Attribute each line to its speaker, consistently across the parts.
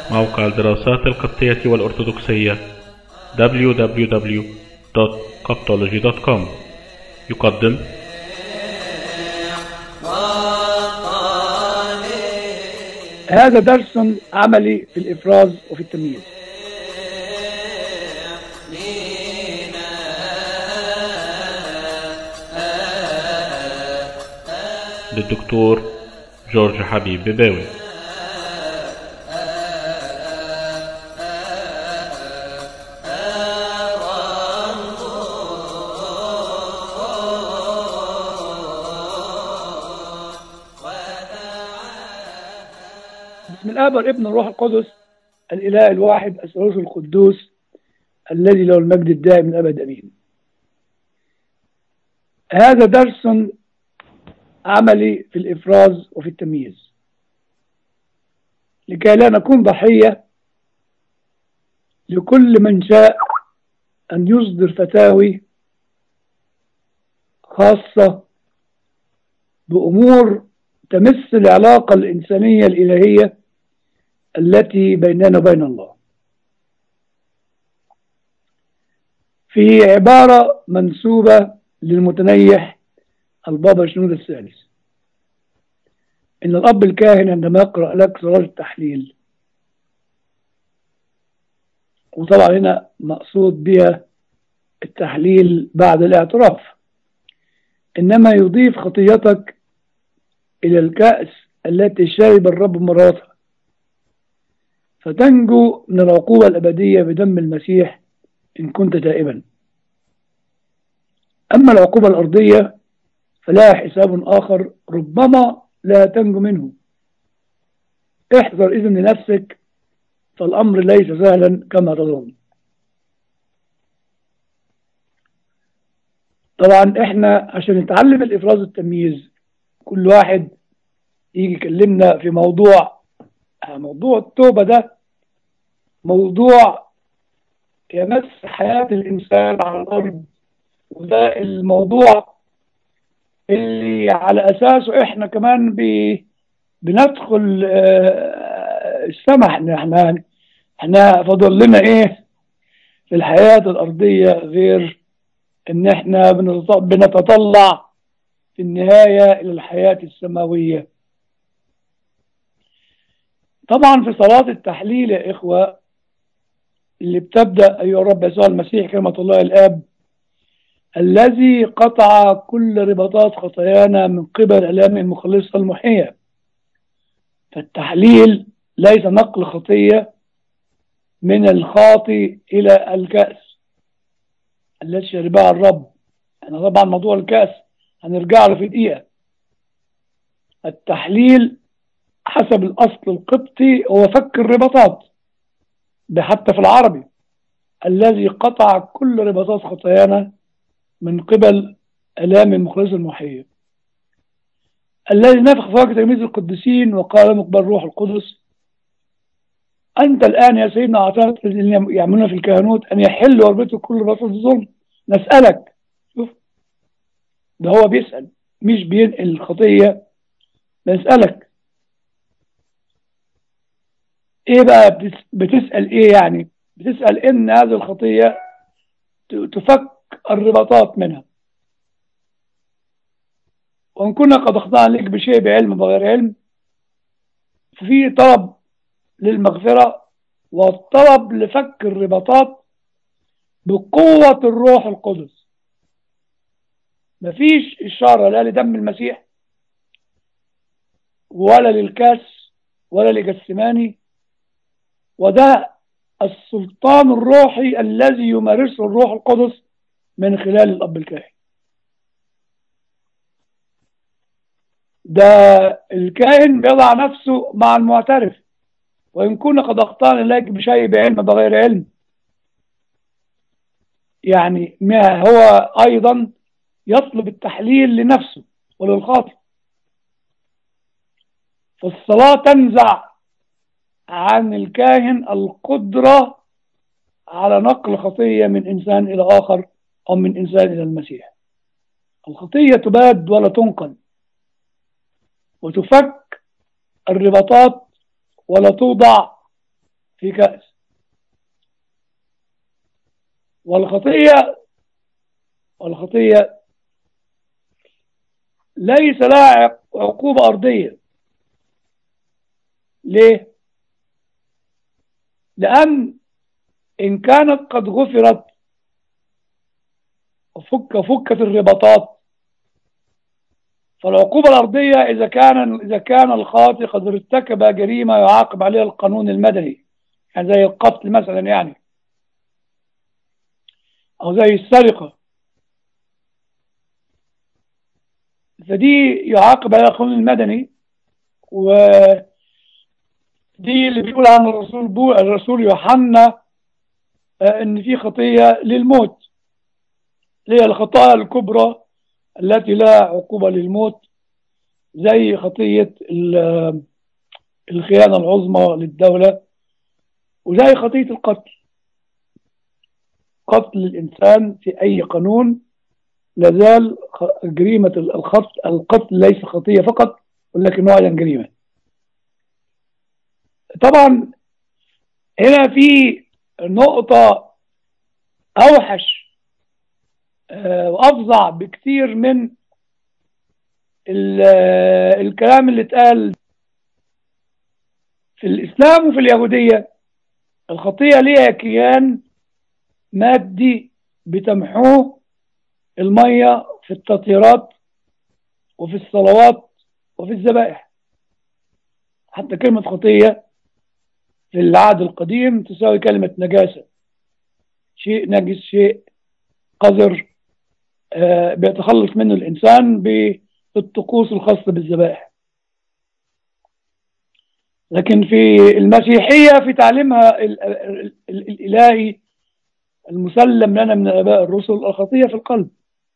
Speaker 1: موقع الدراسات القبطية والأرثوذكسية www.coptology.com يقدم
Speaker 2: هذا درس عملي في الإفراز وفي التمييز
Speaker 1: للدكتور جورج حبيب بباوي
Speaker 2: بسم الآب والابن والروح القدس الإله الواحد الثالوث القدوس الذي له المجد الدائم من الأبد أمين هذا درس عملي في الإفراز وفي التمييز لكي لا نكون ضحية لكل من شاء أن يصدر فتاوي خاصة بأمور تمس العلاقة الإنسانية الإلهية التي بيننا وبين الله في عبارة منسوبة للمتنيح البابا شنود الثالث إن الأب الكاهن عندما يقرأ لك سراج التحليل وطبعا هنا مقصود بها التحليل بعد الاعتراف إنما يضيف خطيتك إلى الكأس التي شرب الرب مراتها فتنجو من العقوبة الأبدية بدم المسيح إن كنت تائبا أما العقوبة الأرضية فلها حساب آخر ربما لا تنجو منه احذر إذن لنفسك فالأمر ليس سهلا كما تظن طبعا احنا عشان نتعلم الإفراز والتمييز كل واحد يجي يكلمنا في موضوع موضوع التوبة ده موضوع يمس حياة الإنسان على الأرض وده الموضوع اللي على أساسه إحنا كمان بي بندخل السمح إن إحنا إحنا فاضل لنا إيه في الحياة الأرضية غير إن إحنا بنتطلع في النهاية إلى الحياة السماوية طبعا في صلاة التحليل يا إخوة اللي بتبدأ أيها الرب يسوع المسيح كلمة الله الآب الذي قطع كل رباطات خطايانا من قبل ألام المخلصة المحية فالتحليل ليس نقل خطية من الخاطي إلى الكأس التي شربها الرب أنا طبعا موضوع الكأس هنرجع له في دقيقة التحليل حسب الأصل القبطي هو فك الرباطات ده حتى في العربي الذي قطع كل رباطات خطايانا من قبل ألام المخلص المحيي الذي نفخ فوق تلاميذ القديسين وقال مقبل روح القدس أنت الآن يا سيدنا أعطاك الذين يعملون في الكهنوت أن يحلوا وربطوا كل رباطات الظلم نسألك شوف ده هو بيسأل مش بينقل الخطية بيسألك ايه بقى بتسأل ايه يعني بتسأل ان هذه الخطية تفك الرباطات منها وان كنا قد اخضعنا لك بشيء بعلم بغير علم في طلب للمغفرة والطلب لفك الرباطات بقوة الروح القدس مفيش إشارة لا لدم المسيح ولا للكاس ولا لجسماني وده السلطان الروحي الذي يمارسه الروح القدس من خلال الأب الكاهن ده الكاهن بيضع نفسه مع المعترف وإن كنا قد أخطأنا إليك بشيء بعلم بغير علم يعني ما هو أيضا يطلب التحليل لنفسه وللخاطئ فالصلاة تنزع عن الكاهن القدرة على نقل خطية من إنسان إلى آخر أو من إنسان إلى المسيح الخطية تباد ولا تنقل وتفك الرباطات ولا توضع في كأس والخطية والخطية ليس لها عقوبة أرضية ليه؟ لأن إن كانت قد غفرت وفك فكت الرباطات فالعقوبة الأرضية إذا كان إذا كان الخاطئ قد ارتكب جريمة يعاقب عليها القانون المدني يعني زي القتل مثلا يعني أو زي السرقة فدي يعاقب عليها القانون المدني ودي اللي بيقول عن الرسول بو الرسول يوحنا ان في خطيه للموت اللي هي الخطايا الكبرى التي لا عقوبه للموت زي خطيه الخيانه العظمى للدوله وزي خطيه القتل قتل الانسان في اي قانون لازال جريمه الخط القتل ليس خطيه فقط ولكن ايضا جريمه طبعا هنا في نقطة أوحش وأفظع بكثير من الكلام اللي اتقال في الإسلام وفي اليهودية الخطية ليها كيان مادي بتمحوه المية في التطهيرات وفي الصلوات وفي الذبائح حتى كلمة خطية في العهد القديم تساوي كلمة نجاسة شيء نجس شيء قذر آه بيتخلص منه الإنسان بالطقوس الخاصة بالذبائح لكن في المسيحية في تعليمها ال ال ال الإلهي المسلم لنا من الآباء الرسل الخطية في القلب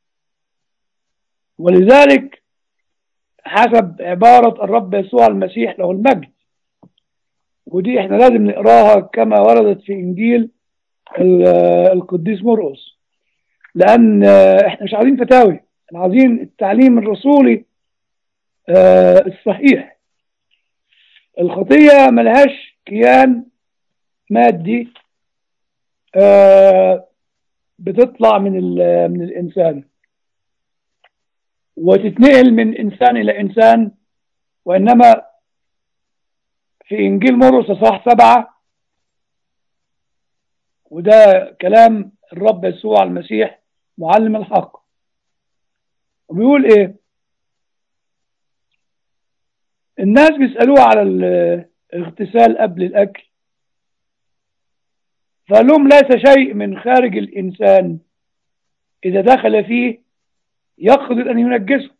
Speaker 2: ولذلك حسب عبارة الرب يسوع المسيح له المجد ودي احنا لازم نقراها كما وردت في انجيل القديس مرقس لان احنا مش عايزين فتاوي احنا عايزين التعليم الرسولي الصحيح الخطية ملهاش كيان مادي بتطلع من من الانسان وتتنقل من انسان الى انسان وانما في إنجيل مرقس صح سبعة وده كلام الرب يسوع المسيح معلم الحق وبيقول إيه الناس بيسألوه على الاغتسال قبل الأكل فقال لهم ليس شيء من خارج الإنسان إذا دخل فيه يقدر أن ينجسه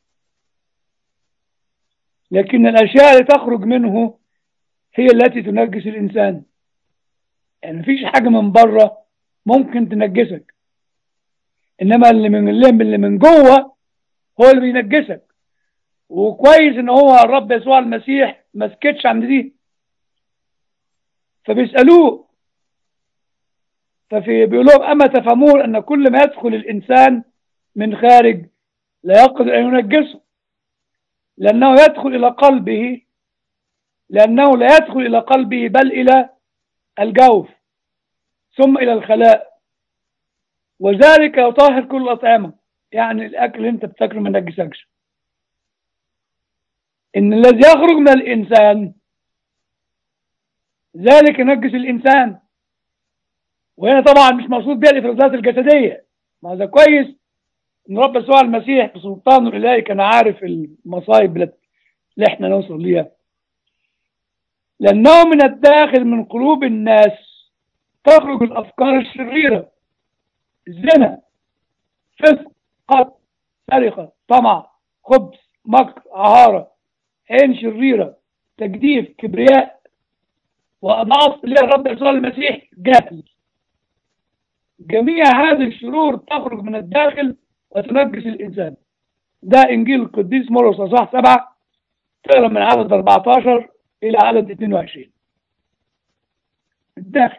Speaker 2: لكن الأشياء اللي تخرج منه هي التي تنجس الإنسان يعني مفيش حاجة من بره ممكن تنجسك إنما اللي من اللي من جوه هو اللي بينجسك وكويس إن هو الرب يسوع المسيح ما سكتش عند دي فبيسألوه ففي بيقول لهم أما تفهمون أن كل ما يدخل الإنسان من خارج لا يقدر أن ينجسه لأنه يدخل إلى قلبه لأنه لا يدخل إلى قلبه بل إلى الجوف ثم إلى الخلاء وذلك يطهر كل الأطعمة يعني الأكل اللي أنت بتاكله ما ينجسكش إن الذي يخرج من الإنسان ذلك ينجس الإنسان وهنا طبعا مش مقصود بها الإفرازات الجسدية ما ده كويس إن رب يسوع المسيح بسلطانه الإلهي كان عارف المصايب اللي إحنا نوصل ليها لأنه من الداخل من قلوب الناس تخرج الأفكار الشريرة الزنا فسق قتل سرقة طمع خبث مكر عهارة عين شريرة تجديف كبرياء وأضعاف اللي هي الرب يسوع المسيح جهل جميع هذه الشرور تخرج من الداخل وتنجس الإنسان ده إنجيل القديس مرقس أصح سبعة تقرا من عدد 14 إلى عدد 22 الداخل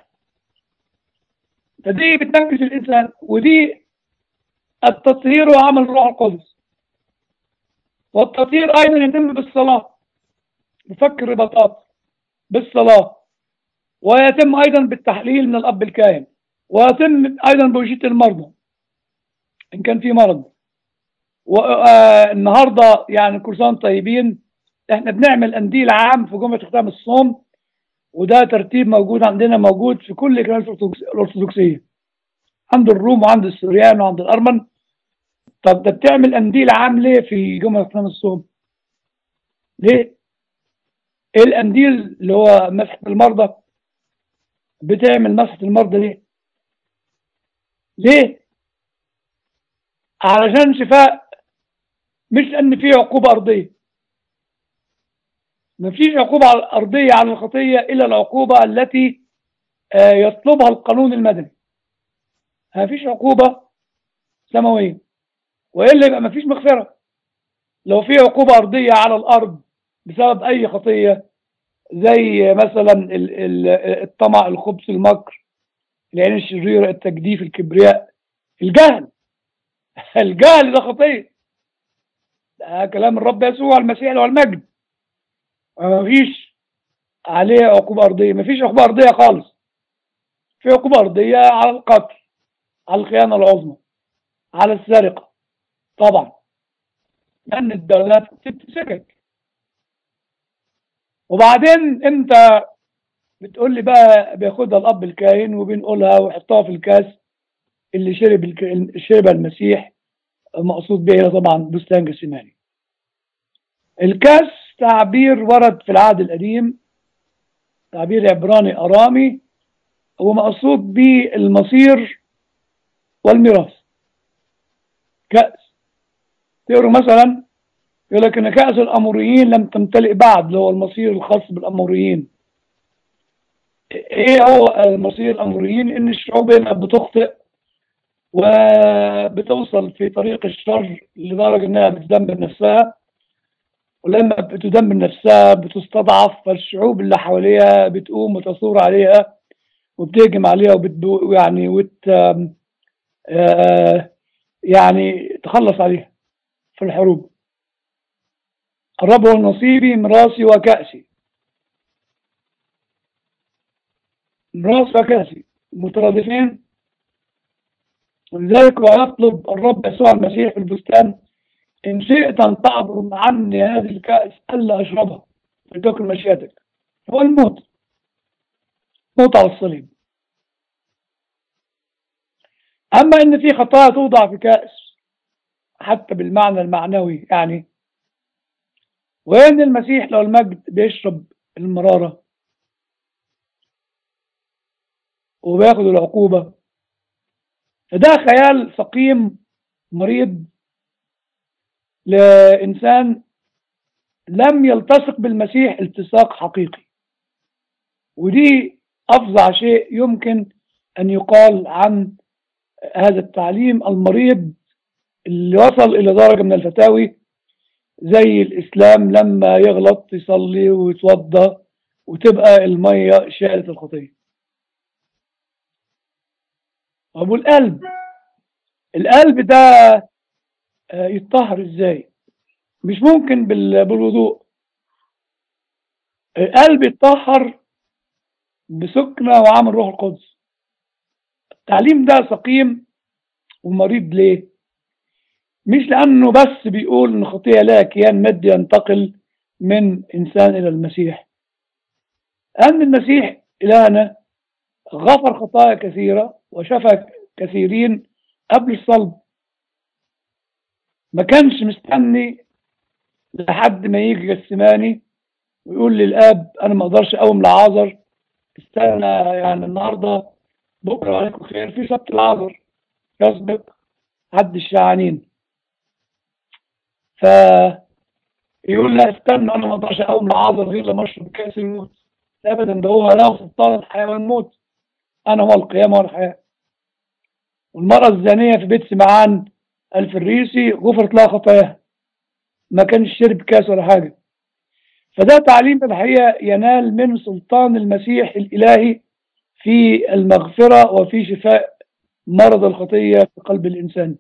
Speaker 2: فدي بتنجس الإنسان ودي التطهير وعمل الروح القدس والتطهير أيضا يتم بالصلاة بفك الرباطات بالصلاة ويتم أيضا بالتحليل من الأب الكاهن ويتم أيضا بوجية المرضى إن كان في مرض والنهاردة يعني كل سنة طيبين احنا بنعمل قنديل عام في جمعة ختام الصوم وده ترتيب موجود عندنا موجود في كل كنائس الأرثوذكسية عند الروم وعند السوريان وعند الأرمن طب ده بتعمل قنديل عام ليه في جمعة ختام الصوم؟ ليه؟ ايه القنديل اللي هو مسحة المرضى بتعمل مسحة المرضى ليه؟ ليه؟ علشان شفاء مش لأن في عقوبة أرضية مفيش عقوبة أرضية على الخطية إلا العقوبة التي يطلبها القانون المدني مفيش عقوبة سماوية وإلا يبقى مفيش مغفرة لو في عقوبة أرضية على الأرض بسبب أي خطية زي مثلا الطمع الخبث المكر العين الشريرة التجديف الكبرياء الجهل الجهل ده خطية ده كلام الرب يسوع المسيح له المجد مفيش عليه عقوبة أرضية مفيش عقوبة أرضية خالص في عقوبة أرضية على القتل على الخيانة العظمى على السرقة طبعا لأن الدولات بتتسكك وبعدين أنت بتقول لي بقى بياخدها الأب الكاهن وبنقولها ويحطها في الكاس اللي شرب الك... شرب المسيح مقصود به طبعا بستان جسيماني الكاس تعبير ورد في العهد القديم تعبير عبراني أرامي ومقصود به المصير والميراث كأس تقروا مثلا يقول لك ان كأس الأموريين لم تمتلئ بعد اللي هو المصير الخاص بالأموريين ايه هو المصير الأموريين ان الشعوب هنا بتخطئ وبتوصل في طريق الشر لدرجة انها بتدمر نفسها ولما بتدمر نفسها بتستضعف فالشعوب اللي حواليها بتقوم وتصور عليها وبتهجم عليها وبتدو يعني وت آه يعني تخلص عليها في الحروب الرب هو نصيبي مراسي وكأسي مراسي وكأسي مترادفين ولذلك ويطلب الرب يسوع المسيح في البستان إن شئت أن تعبر عني هذه الكأس ألا أشربها لتكن مشيتك هو الموت موت على الصليب أما إن في خطايا توضع في كأس حتى بالمعنى المعنوي يعني وإن المسيح لو المجد بيشرب المرارة وبياخد العقوبة فده خيال سقيم مريض لإنسان لم يلتصق بالمسيح التصاق حقيقي ودي أفظع شيء يمكن أن يقال عن هذا التعليم المريض اللي وصل إلى درجة من الفتاوي زي الإسلام لما يغلط يصلي ويتوضى وتبقى المية شالت الخطية أبو القلب القلب ده يتطهر ازاي مش ممكن بالوضوء القلب يتطهر بسكنة وعمل روح القدس التعليم ده سقيم ومريض ليه مش لأنه بس بيقول إن خطية لها كيان مادي ينتقل من إنسان إلى المسيح أن المسيح إلهنا غفر خطايا كثيرة وشفى كثيرين قبل الصلب ما كانش مستني لحد ما يجي جسماني ويقول للاب انا ما اقدرش اقوم لعازر استنى يعني النهارده بكره عليكم خير في سبت العازر يسبق حد الشعانين ف يقول لا استنى انا ما اقدرش اقوم لعازر غير لما اشرب كاس الموت ابدا ده هو له سلطان الحياه والموت انا هو القيامه والحياه والمراه الزانيه في بيت سمعان الفريسي غفرت لها خطاياها ما كانش شرب كاس ولا حاجة فده تعليم الحقيقة ينال من سلطان المسيح الإلهي في المغفرة وفي شفاء مرض الخطية في قلب الإنسان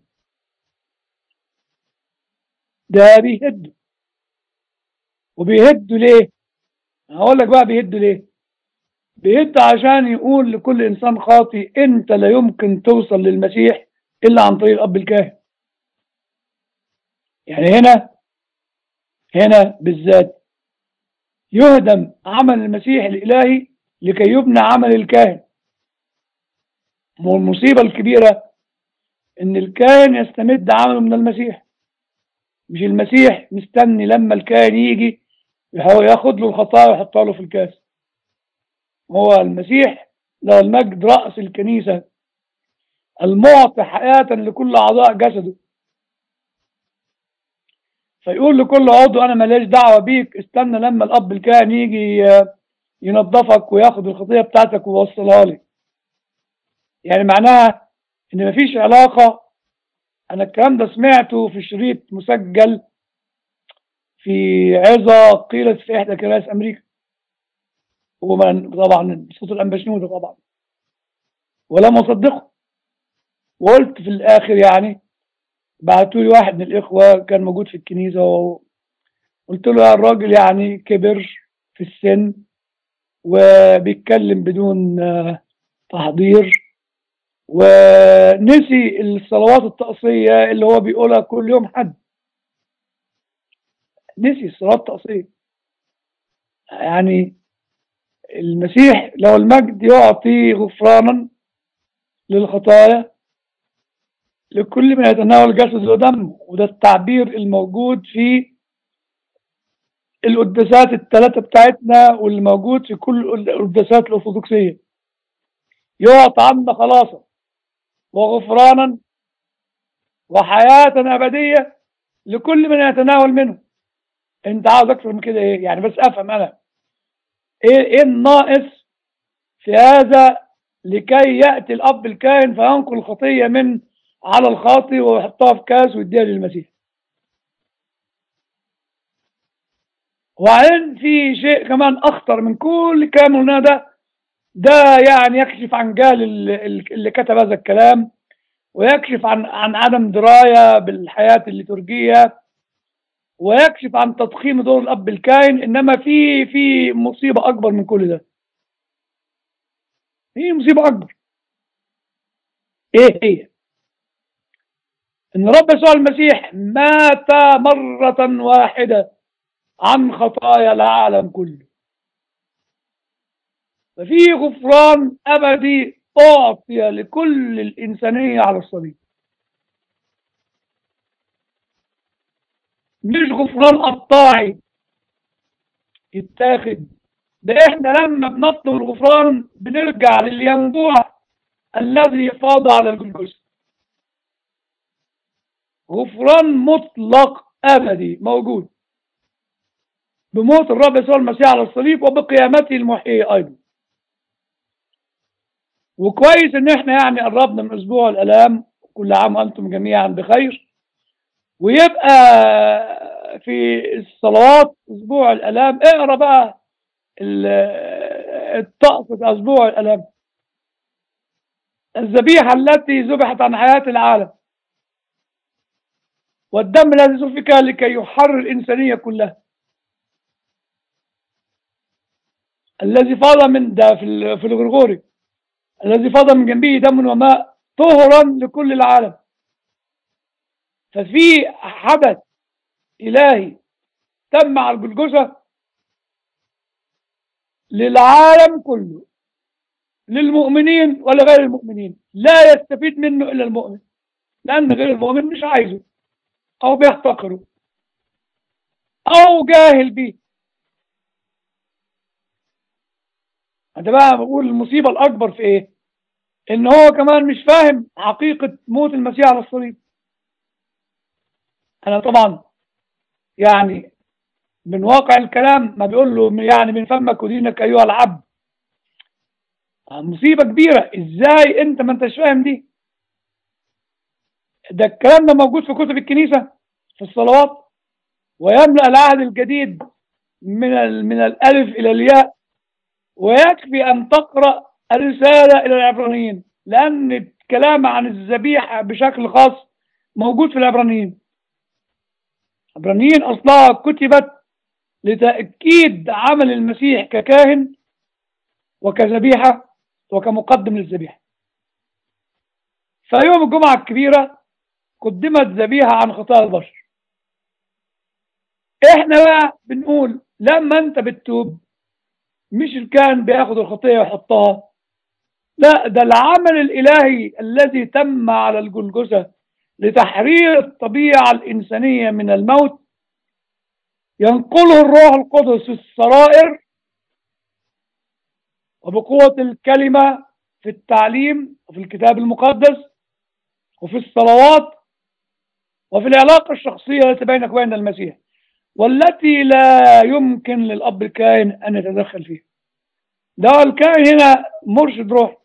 Speaker 2: ده بيهد وبيهد ليه هقول لك بقى بيهد ليه بيدعى عشان يقول لكل إنسان خاطي أنت لا يمكن توصل للمسيح إلا عن طريق الأب الكاهن يعني هنا هنا بالذات يهدم عمل المسيح الإلهي لكي يبنى عمل الكاهن والمصيبة الكبيرة إن الكاهن يستمد عمله من المسيح مش المسيح مستني لما الكاهن يجي ياخد له الخطايا ويحطها له في الكاس هو المسيح له المجد رأس الكنيسة المعطي حياة لكل أعضاء جسده فيقول لكل عضو أنا ماليش دعوة بيك استنى لما الأب الكاهن يجي ينظفك وياخد الخطية بتاعتك ويوصلها لي يعني معناها إن مفيش علاقة أنا الكلام ده سمعته في شريط مسجل في عظة قيلت في إحدى كنائس أمريكا طبعا صوت الأنبشنودة طبعا ولم أصدقه وقلت في الآخر يعني بعتوا لي واحد من الإخوة كان موجود في الكنيسة وقلت له يا الراجل يعني كبر في السن وبيتكلم بدون تحضير ونسي الصلوات التقصية اللي هو بيقولها كل يوم حد نسي الصلاة التقصية يعني المسيح لو المجد يعطي غفرانا للخطايا لكل من يتناول جسد ودم وده التعبير الموجود في القداسات الثلاثة بتاعتنا واللي موجود في كل القداسات الأرثوذكسية يعطى عنا خلاصا وغفرانا وحياة أبدية لكل من يتناول منه انت عاوز اكثر من كده ايه يعني بس افهم انا ايه ايه الناقص في هذا لكي ياتي الاب الكاهن فينقل الخطيه من على الخاطي ويحطها في كاس ويديها للمسيح وبعدين في شيء كمان اخطر من كل الكلام اللي ده ده يعني يكشف عن جهل اللي كتب هذا الكلام ويكشف عن عن عدم درايه بالحياه الليتورجيه ويكشف عن تضخيم دور الاب الكاهن انما في في مصيبه اكبر من كل ده في مصيبه اكبر ايه هي ان رب يسوع المسيح مات مره واحده عن خطايا العالم كله ففي غفران ابدي اعطي لكل الانسانيه على الصليب مش غفران قطاعي يتاخد ده احنا لما بنطلب الغفران بنرجع للينبوع الذي فاض على الجلجث غفران مطلق ابدي موجود بموت الرب يسوع المسيح على الصليب وبقيامته المحييه ايضا وكويس ان احنا يعني قربنا من اسبوع الالام كل عام وانتم جميعا بخير ويبقى في الصلوات اسبوع الالام اقرا بقى الطقس بتاع اسبوع الالام الذبيحه التي ذبحت عن حياه العالم والدم الذي سفك لكي يحرر الانسانيه كلها الذي فاض من ده في في الغرغوري الذي فاض من جنبه دم وماء طهرا لكل العالم ففي حدث إلهي تم على الجلجثة للعالم كله للمؤمنين ولغير المؤمنين لا يستفيد منه إلا المؤمن لأن غير المؤمن مش عايزه أو بيحتقره أو جاهل بيه هذا بقى بقول المصيبة الأكبر في إيه؟ إن هو كمان مش فاهم حقيقة موت المسيح على الصليب أنا طبعا يعني من واقع الكلام ما بيقول له يعني من فمك ودينك أيها العبد مصيبة كبيرة إزاي أنت ما أنتش فاهم دي ده الكلام ده موجود في كتب الكنيسة في الصلوات ويملأ العهد الجديد من من الألف إلى الياء ويكفي أن تقرأ الرسالة إلى العبرانيين لأن الكلام عن الذبيحة بشكل خاص موجود في العبرانيين عبرانيين أصلها كتبت لتأكيد عمل المسيح ككاهن وكذبيحة وكمقدم للذبيحة فيوم الجمعة الكبيرة قدمت ذبيحة عن خطايا البشر احنا بقى بنقول لما انت بتتوب مش الكاهن بياخد الخطية ويحطها لا ده العمل الإلهي الذي تم على الجلجثة لتحرير الطبيعة الإنسانية من الموت ينقله الروح القدس السرائر وبقوة الكلمة في التعليم وفي الكتاب المقدس وفي الصلوات وفي العلاقة الشخصية التي بينك وبين المسيح والتي لا يمكن للأب الكائن أن يتدخل فيها ده الكائن هنا مرشد روح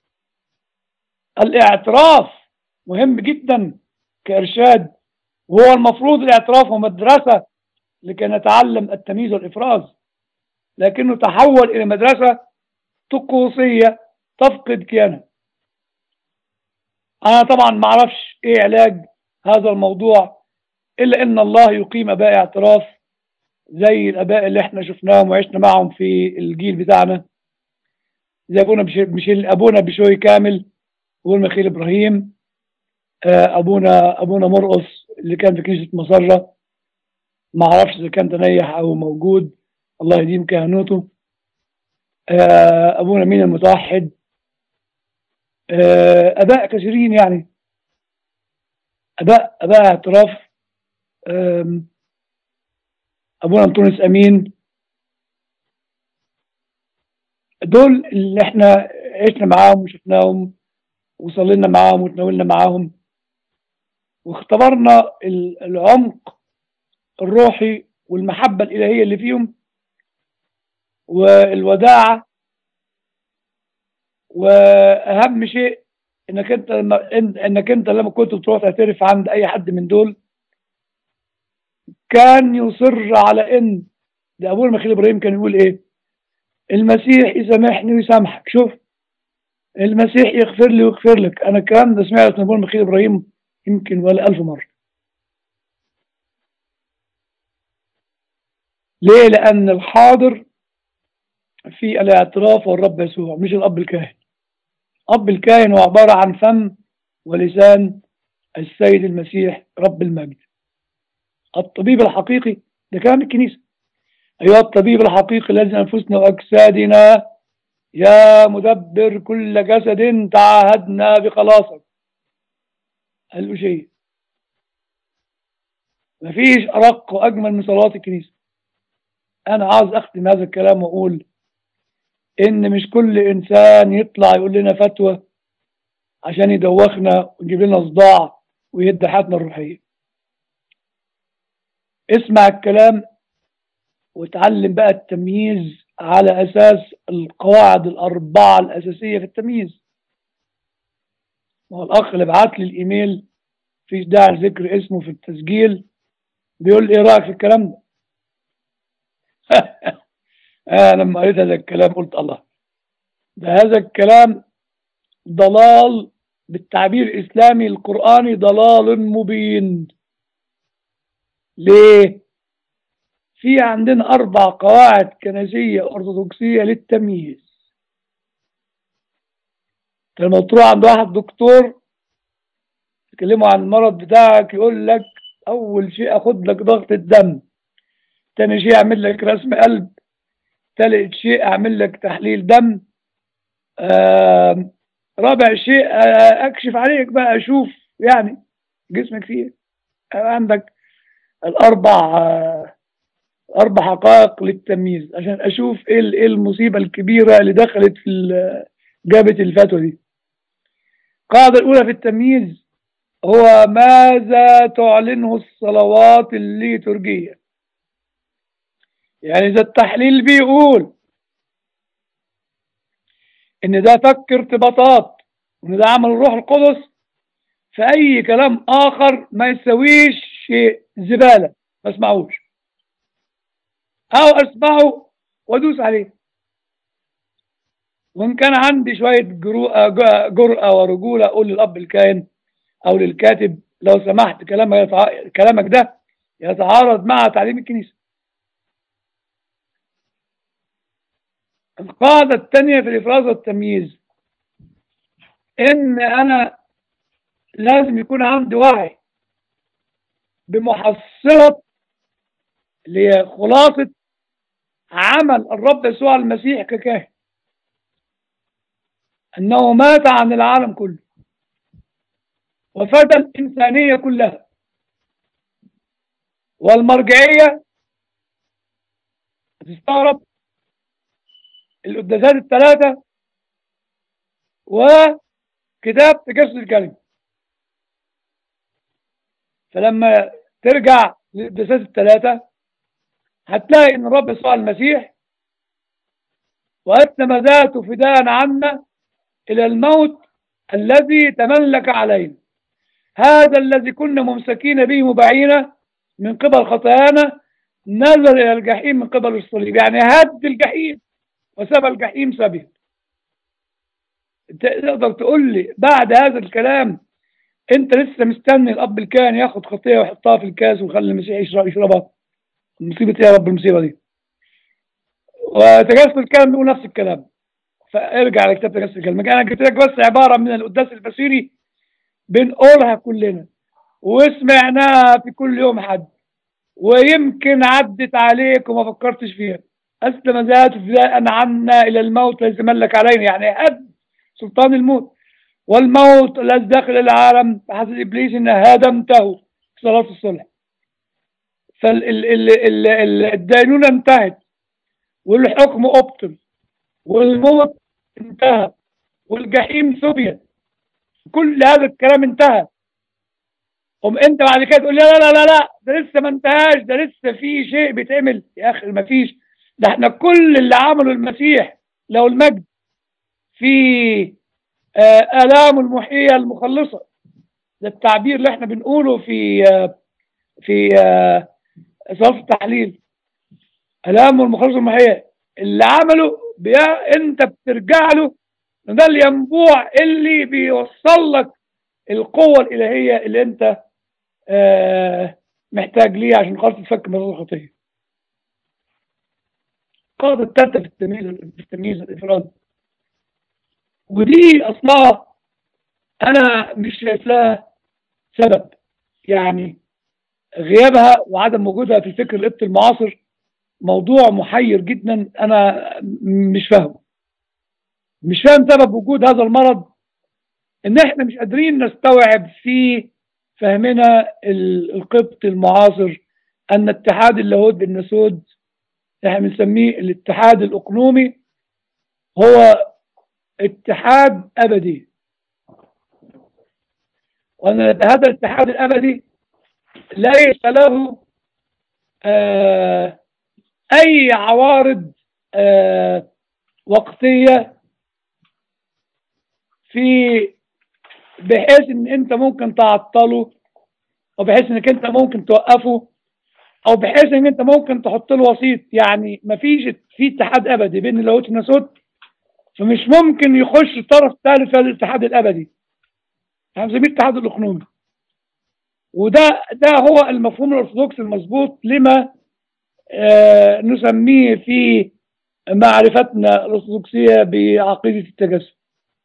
Speaker 2: الاعتراف مهم جدا كإرشاد وهو المفروض الاعتراف هو مدرسة لكي نتعلم التمييز والإفراز لكنه تحول إلى مدرسة طقوسية تفقد كيانها أنا طبعا ما أعرفش إيه علاج هذا الموضوع إلا إن الله يقيم أباء اعتراف زي الآباء اللي إحنا شفناهم وعشنا معهم في الجيل بتاعنا زي أبونا بشيل أبونا بشوي كامل أبونا مخيل إبراهيم أبونا أبونا مرقص اللي كان في كنيسة مسرة ما أعرفش إذا كان تنيح أو موجود الله يديم كهنوته أبونا مين المتوحد أباء كثيرين يعني أباء أباء اعتراف أبونا أنطونيوس أمين دول اللي احنا عشنا معاهم وشفناهم وصلينا معاهم وتناولنا معاهم واختبرنا العمق الروحي والمحبة الإلهية اللي فيهم والوداعة وأهم شيء إنك أنت لما إنك أنت لما كنت بتروح تعترف عند أي حد من دول كان يصر على إن ده أبونا مخيل إبراهيم كان يقول إيه المسيح يسامحني ويسامحك شوف المسيح يغفر لي ويغفر لك أنا الكلام ده سمعته من أبونا مخيل إبراهيم يمكن ولا ألف مرة ليه لأن الحاضر في الاعتراف والرب يسوع مش الأب الكاهن أب الكاهن هو عبارة عن فم ولسان السيد المسيح رب المجد الطبيب الحقيقي ده كلام الكنيسة أيها الطبيب الحقيقي الذي أنفسنا وأجسادنا يا مدبر كل جسد تعهدنا بخلاصك قال له شيء مفيش أرق وأجمل من صلاة الكنيسة أنا عاوز أختم هذا الكلام وأقول إن مش كل إنسان يطلع يقول لنا فتوى عشان يدوخنا ويجيب لنا صداع ويهد حياتنا الروحية اسمع الكلام وتعلم بقى التمييز على أساس القواعد الأربعة الأساسية في التمييز ما هو الأخ اللي بعت لي الإيميل فيش داعي لذكر اسمه في التسجيل بيقول إيه رأيك في الكلام ده أنا لما قريت هذا الكلام قلت الله ده هذا الكلام ضلال بالتعبير الإسلامي القرآني ضلال مبين ليه؟ في عندنا أربع قواعد كنسية أرثوذكسية للتمييز لما تروح عند واحد دكتور تكلمه عن المرض بتاعك يقول لك أول شيء أخد لك ضغط الدم تاني شيء أعمل لك رسم قلب ثالث شيء أعمل لك تحليل دم آه رابع شيء أكشف عليك بقى أشوف يعني جسمك فيه عندك الأربع آه أربع حقائق للتمييز عشان أشوف إيه المصيبة الكبيرة اللي دخلت في جابت الفتوى دي القاعدة الأولى في التمييز هو ماذا تعلنه الصلوات الليتورجية يعني إذا التحليل بيقول إن ده فك ارتباطات وإن ده عمل الروح القدس فأي كلام آخر ما يسويش شيء زبالة ما اسمعوش أو أسمعه وأدوس عليه وإن كان عندي شوية جرأة ورجولة أقول للأب الكائن أو للكاتب لو سمحت كلامك كلامك ده يتعارض مع تعليم الكنيسة القاعدة الثانية في الإفراز والتمييز إن أنا لازم يكون عندي وعي بمحصلة اللي هي خلاصة عمل الرب يسوع المسيح ككاهن أنه مات عن العالم كله وفدى الإنسانية كلها والمرجعية تستغرب القداسات الثلاثة وكتاب تجسد الكلمة فلما ترجع للقداسات الثلاثة هتلاقي ان الرب يسوع المسيح وأسلم ذاته فداء عنا إلى الموت الذي تملك علينا هذا الذي كنا ممسكين به مباعين من قبل خطايانا نزل إلى الجحيم من قبل الصليب يعني هد الجحيم وسبى الجحيم سبيا تقدر تقول لي بعد هذا الكلام انت لسه مستني الاب الكاهن ياخد خطيه ويحطها في الكاس ويخلي المسيح يشرب يشربها مصيبه ايه يا رب المصيبه دي وتجسد الكلام بيقول نفس الكلام فارجع لكتاب تجسد الكلام انا جبت لك بس عباره من القداس البصيري بنقولها كلنا وسمعناها في كل يوم حد ويمكن عدت عليك وما فكرتش فيها أسلم ذات فداء عنا إلى الموت ليس ملك علينا يعني هد سلطان الموت والموت الذي داخل العالم بحسب إبليس إن هدمته في صلاة الصلح فالدينونة انتهت والحكم أبطل والموت انتهى والجحيم سبيت كل هذا الكلام انتهى قم انت بعد كده تقول لي لا لا لا لا ده لسه ما انتهاش ده لسه في شيء بيتعمل يا اخي ما فيش ده احنا كل اللي عمله المسيح له المجد في آه آلام المحية المخلصة ده التعبير اللي احنا بنقوله في آه في آه صف التحليل آلام المخلصة المحية اللي عمله بيا انت بترجع له ده الينبوع اللي بيوصل لك القوة الإلهية اللي انت آه محتاج ليها عشان خاطر تفك مرض الخطية القاعدة الثالثة في التمييز في التمييز الإفراد ودي أصلها أنا مش شايف لها سبب يعني غيابها وعدم وجودها في الفكر القبطي المعاصر موضوع محير جدا أنا مش فاهمه مش فاهم سبب وجود هذا المرض ان احنا مش قادرين نستوعب في فهمنا القبطي المعاصر ان اتحاد اللاهوت بالنسود احنا بنسميه الاتحاد الاقنومي هو اتحاد ابدي وان هذا الاتحاد الابدي ليس له آه اي عوارض آه وقتيه في بحيث ان انت ممكن تعطله او بحيث انك انت ممكن توقفه او بحيث ان انت ممكن تحط له وسيط يعني مفيش في اتحاد ابدي بين اللاهوت والناسوت فمش ممكن يخش طرف ثالث في الاتحاد الابدي احنا بنسميه الاتحاد الاقنومي وده ده هو المفهوم الارثوذكسي المظبوط لما آه نسميه في معرفتنا الارثوذكسيه بعقيده التجسد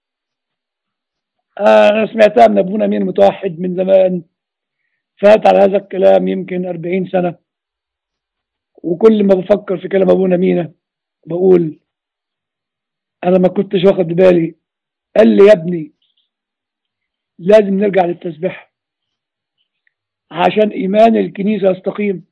Speaker 2: أنا سمعتها من أبونا أمين متوحد من زمان فات على هذا الكلام يمكن أربعين سنة وكل ما بفكر في كلام أبونا مينا بقول أنا ما كنتش واخد بالي قال لي يا ابني لازم نرجع للتسبيح عشان إيمان الكنيسة يستقيم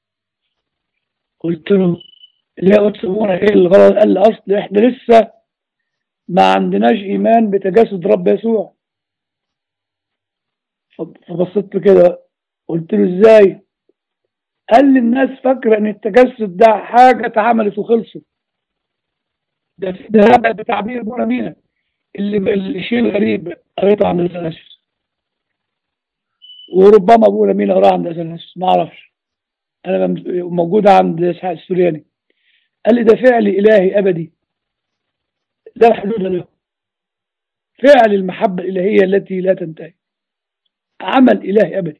Speaker 2: قلت له لا قلت ايه الغلط قال لي أصل إحنا لسه ما عندناش ايمان بتجسد رب يسوع فبصيت له كده قلت له ازاي قال لي الناس فاكره ان التجسد ده حاجه اتعملت وخلصت ده ده بتعبير ابونا مينا اللي الشيء الغريب قريته عند اثناسيوس وربما ابونا مينا قراه عند اثناسيوس ما اعرفش انا موجوده عند اسحاق السورياني قال لي ده فعل الهي ابدي لا حدود له فعل المحبة الإلهية التي لا تنتهي عمل إلهي أبدي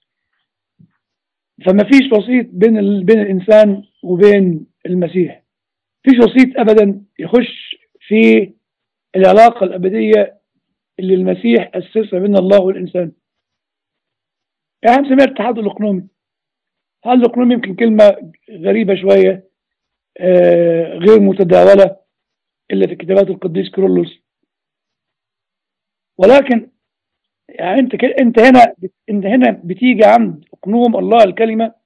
Speaker 2: فما فيش وسيط بين ال... بين الإنسان وبين المسيح فيش وسيط ابدا يخش في العلاقة الابدية اللي المسيح اسسها بين الله والانسان يعني نسميها الاتحاد الاقنومي الاتحاد الاقنومي يمكن كلمة غريبة شوية آه غير متداولة الا في كتابات القديس كيرلس ولكن يعني انت كده انت هنا انت هنا بتيجي عند اقنوم الله الكلمه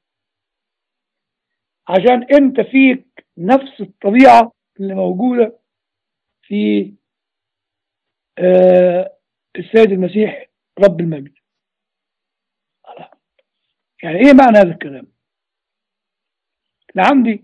Speaker 2: عشان انت فيك نفس الطبيعه اللي موجوده في آه السيد المسيح رب المجد يعني ايه معنى هذا الكلام انا عندي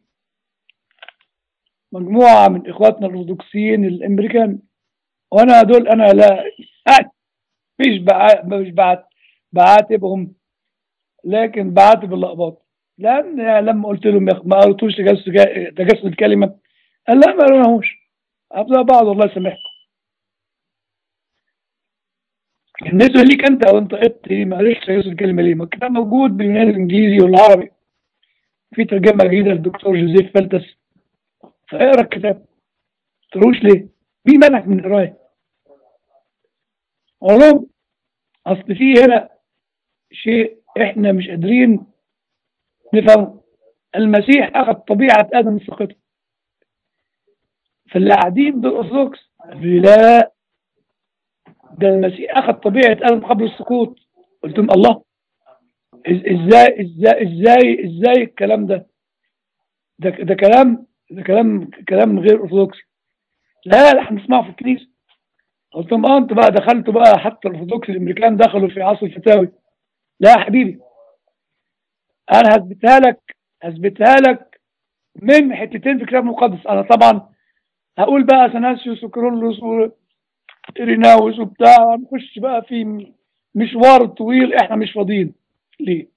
Speaker 2: مجموعه من اخواتنا الارثوذكسيين الامريكان وانا دول انا لا مش بع... مش بعت... بعاتبهم لكن بعاتب اللقباط لان لما قلت لهم ما قلتوش تجسد تجسد الكلمه قال لا ما قالوناهوش ابدا بعض الله يسامحكم بالنسبه ليك انت او انت قلت ما قالش تجسد الكلمه ليه؟ ما الكتاب موجود باليوناني الانجليزي والعربي في ترجمه جديده للدكتور جوزيف فلتس فاقرا الكتاب تروش ليه؟ مين منعك من القرايه؟ والله اصل في هنا شيء احنا مش قادرين نفهم المسيح اخذ طبيعه ادم السقط فاللي قاعدين دول ارثوذكس لا ده المسيح اخذ طبيعه ادم قبل السقوط قلت لهم الله ازاي ازاي ازاي ازاي الكلام ده ده ده كلام ده كلام كلام غير ارثوذكسي لا لا احنا نسمعه في الكنيسه قلت لهم اه انتوا بقى دخلتوا بقى حتى الارثوذكس الامريكان دخلوا في عصر الفتاوي لا يا حبيبي انا هثبتها لك هثبتها لك من حتتين في الكتاب المقدس انا طبعا هقول بقى اثناسيوس وكرولوس وإريناوس وبتاع هنخش بقى في مشوار طويل احنا مش فاضيين ليه؟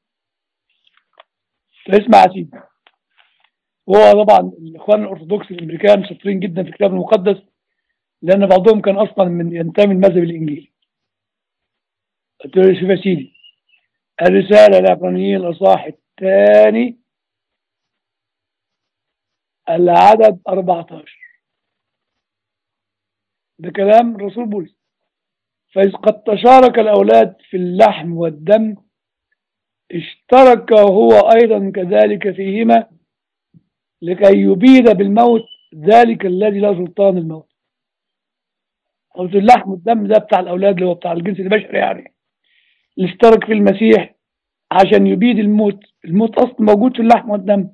Speaker 2: اسمع يا سيدي هو طبعا الاخوان الارثوذكس الامريكان شاطرين جدا في الكتاب المقدس لان بعضهم كان اصلا من ينتمي المذهب الانجيلي قلت له شوف يا سيدي الرساله العبرانيين الاصحاح الثاني العدد 14 ده كلام الرسول بولس فإذ قد تشارك الأولاد في اللحم والدم اشترك هو أيضا كذلك فيهما لكي يبيد بالموت ذلك الذي لا سلطان الموت قلت اللحم والدم ده بتاع الأولاد اللي هو بتاع الجنس البشري يعني اللي اشترك في المسيح عشان يبيد الموت الموت أصلا موجود في اللحم والدم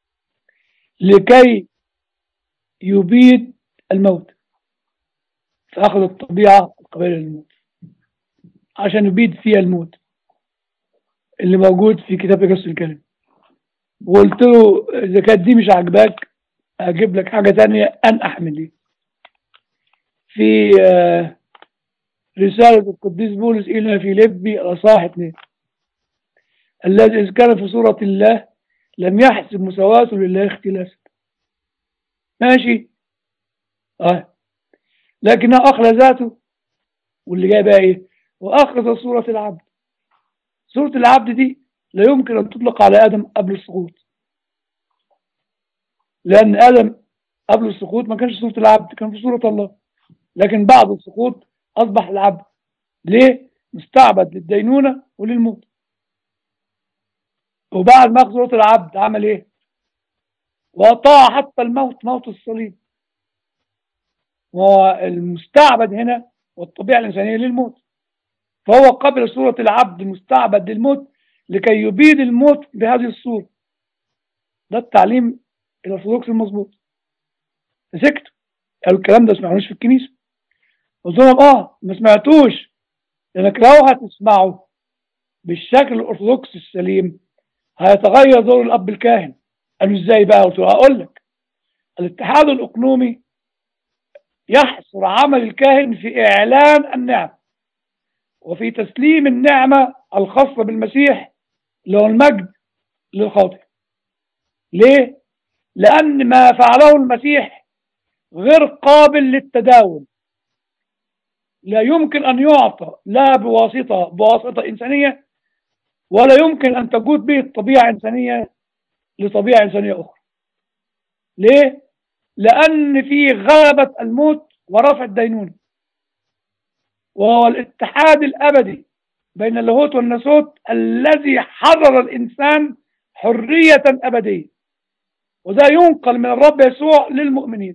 Speaker 2: لكي يبيد الموت فأخذ الطبيعة قبل الموت عشان يبيد فيها الموت اللي موجود في كتاب قصة الكلم وقلت له إذا كانت دي مش عاجباك أجيب لك حاجة تانية أنقح من دي في رسالة القديس بولس إلى فيليبي الأصحاح اثنين الذي إذ كان في صورة الله لم يحسب مساواته لله اختلافا ماشي اه لكنه أخلى ذاته واللي جاي بقى إيه وأخذ صورة العبد صورة العبد دي لا يمكن أن تطلق على آدم قبل السقوط لأن آدم قبل السقوط ما كانش صورة العبد كان في صورة الله لكن بعد السقوط أصبح العبد ليه؟ مستعبد للدينونة وللموت وبعد ما أخذ صورة العبد عمل إيه؟ وأطاع حتى الموت موت الصليب والمستعبد هنا والطبيعة الإنسانية للموت فهو قبل صورة العبد المستعبد للموت لكي يبيد الموت بهذه الصورة ده التعليم الأرثوذكسي المظبوط سكتوا قالوا الكلام ده سمعونوش في الكنيسة قلت لهم اه ما سمعتوش لانك لو هتسمعه بالشكل الأرثوذكسي السليم هيتغير دور الأب الكاهن قالوا ازاي بقى قلت له هقول لك الاتحاد الأقنومي يحصر عمل الكاهن في إعلان النعم وفي تسليم النعمة الخاصة بالمسيح اللي هو المجد للخاطئ ليه؟ لأن ما فعله المسيح غير قابل للتداول لا يمكن أن يعطى لا بواسطة بواسطة إنسانية ولا يمكن أن تجود به الطبيعة إنسانية لطبيعة إنسانية أخرى ليه؟ لأن في غلبة الموت ورفع الدينونة وهو الاتحاد الأبدي بين اللاهوت والناسوت الذي حرر الإنسان حرية أبدية وده ينقل من الرب يسوع للمؤمنين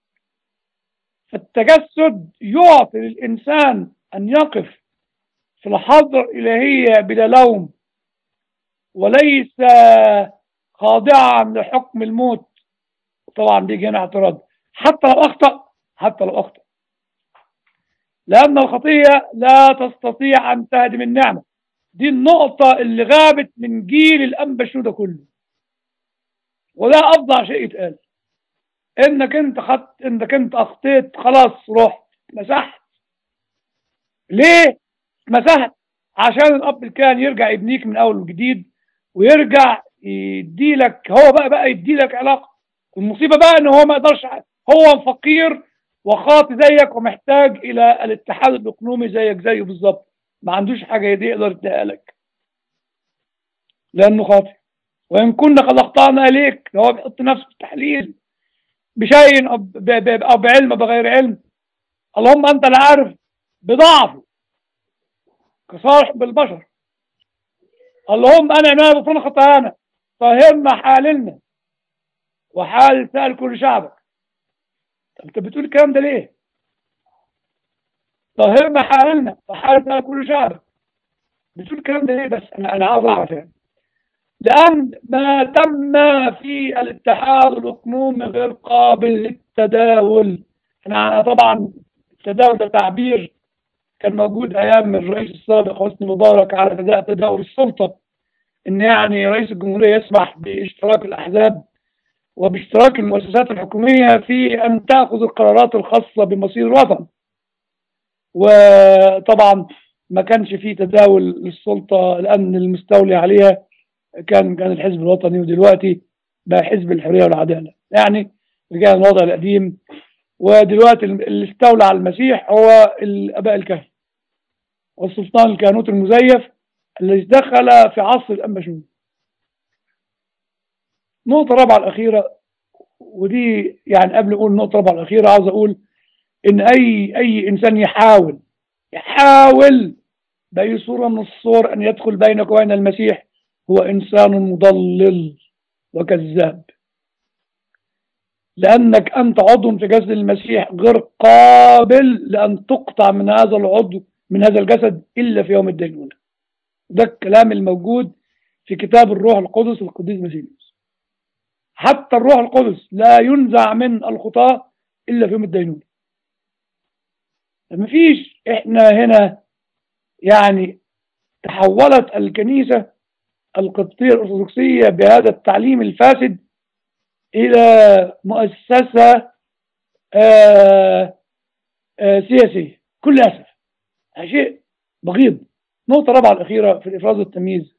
Speaker 2: فالتجسد يعطي للإنسان أن يقف في الحضر الإلهية بلا لوم وليس خاضعا لحكم الموت طبعا بيجي هنا اعتراض حتى لو أخطأ حتى لو أخطأ لأن الخطية لا تستطيع أن تهدم النعمة دي النقطة اللي غابت من جيل الأنبا شنودة كله وده أفضل شيء يتقال إنك أنت خدت إنك أنت أخطيت خلاص رحت مسحت ليه؟ مسحت عشان الأب الكاهن يرجع يبنيك من أول وجديد ويرجع يديلك هو بقى بقى يديلك علاقة المصيبة بقى إن هو ما يقدرش هو فقير وخاطي زيك ومحتاج الى الاتحاد الاقليمي زيك زيه بالظبط ما عندوش حاجه دي يقدر يديها لك لانه خاطي وان كنا قد اخطانا اليك هو بيحط نفسه في التحليل بشيء او او بعلم او بغير علم اللهم انت لا عارف بضعفه كصالح بالبشر اللهم انا ما غفرنا خطايانا طهرنا حالنا وحال سائل كل شعبك انت بتقول الكلام ده ليه طهرنا حالنا وحالنا كل شعب بتقول الكلام ده ليه بس انا انا عاوز اعرف يعني لان ما تم في الاتحاد الاقليمي غير قابل للتداول انا طبعا التداول ده تعبير كان موجود ايام الرئيس السابق حسني مبارك على تداول السلطه ان يعني رئيس الجمهوريه يسمح باشتراك الاحزاب وباشتراك المؤسسات الحكومية في أن تأخذ القرارات الخاصة بمصير الوطن وطبعا ما كانش فيه تداول للسلطة لأن المستولي عليها كان كان الحزب الوطني ودلوقتي بقى حزب الحرية والعدالة يعني رجع الوضع القديم ودلوقتي اللي استولى على المسيح هو الآباء الكهنة والسلطان الكهنوت المزيف الذي دخل في عصر الأنبا نقطة رابعة الأخيرة ودي يعني قبل أقول النقطة الرابعة الأخيرة عاوز أقول إن أي أي إنسان يحاول يحاول بأي صورة من الصور أن يدخل بينك وبين المسيح هو إنسان مضلل وكذاب لأنك أنت عضو في جسد المسيح غير قابل لأن تقطع من هذا العضو من هذا الجسد إلا في يوم الدينونة ده الكلام الموجود في كتاب الروح القدس القديس مسيليوس حتى الروح القدس لا ينزع من الخطاة إلا في يوم الدينونة مفيش إحنا هنا يعني تحولت الكنيسة القبطية الأرثوذكسية بهذا التعليم الفاسد إلى مؤسسة آآ آآ سياسية كل أسف شيء بغيض نقطة رابعة الأخيرة في الإفراز والتمييز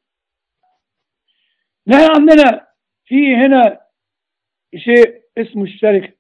Speaker 2: نحن عندنا في هنا شيء اسمه الشركة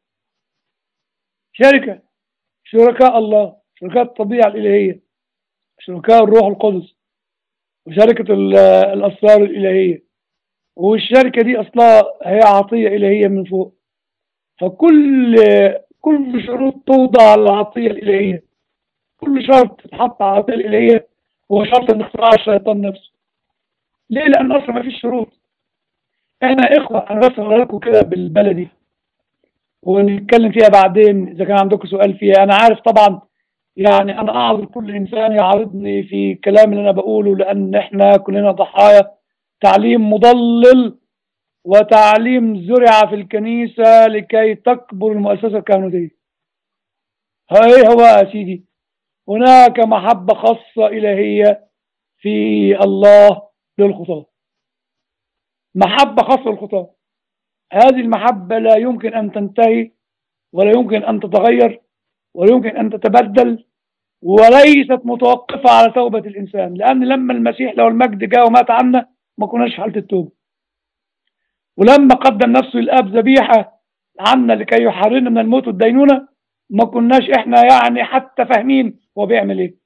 Speaker 2: شركة شركاء الله شركاء الطبيعة الإلهية شركاء الروح القدس وشركة الأسرار الإلهية والشركة دي أصلها هي عطية إلهية من فوق فكل كل شروط توضع على العطية الإلهية كل شرط تتحط على العطية الإلهية هو شرط من اختراع الشيطان نفسه ليه؟ لأن أصلا ما فيش شروط احنا إخوة أنا بس لكم كده بالبلدي ونتكلم فيها بعدين إذا كان عندكم سؤال فيها أنا عارف طبعا يعني أنا أعذر كل إنسان يعارضني في الكلام اللي أنا بقوله لأن إحنا كلنا ضحايا تعليم مضلل وتعليم زرع في الكنيسة لكي تكبر المؤسسة الكهنوتية هاي هو يا سيدي هناك محبة خاصة إلهية في الله للخطاة محبة خاصة للخطاة هذه المحبة لا يمكن أن تنتهي ولا يمكن أن تتغير ولا يمكن أن تتبدل وليست متوقفة على توبة الإنسان لأن لما المسيح لو المجد جاء ومات عنا ما كناش حالة التوبة ولما قدم نفسه الآب ذبيحة عنا لكي يحررنا من الموت والدينونة ما كناش احنا يعني حتى فاهمين هو بيعمل ايه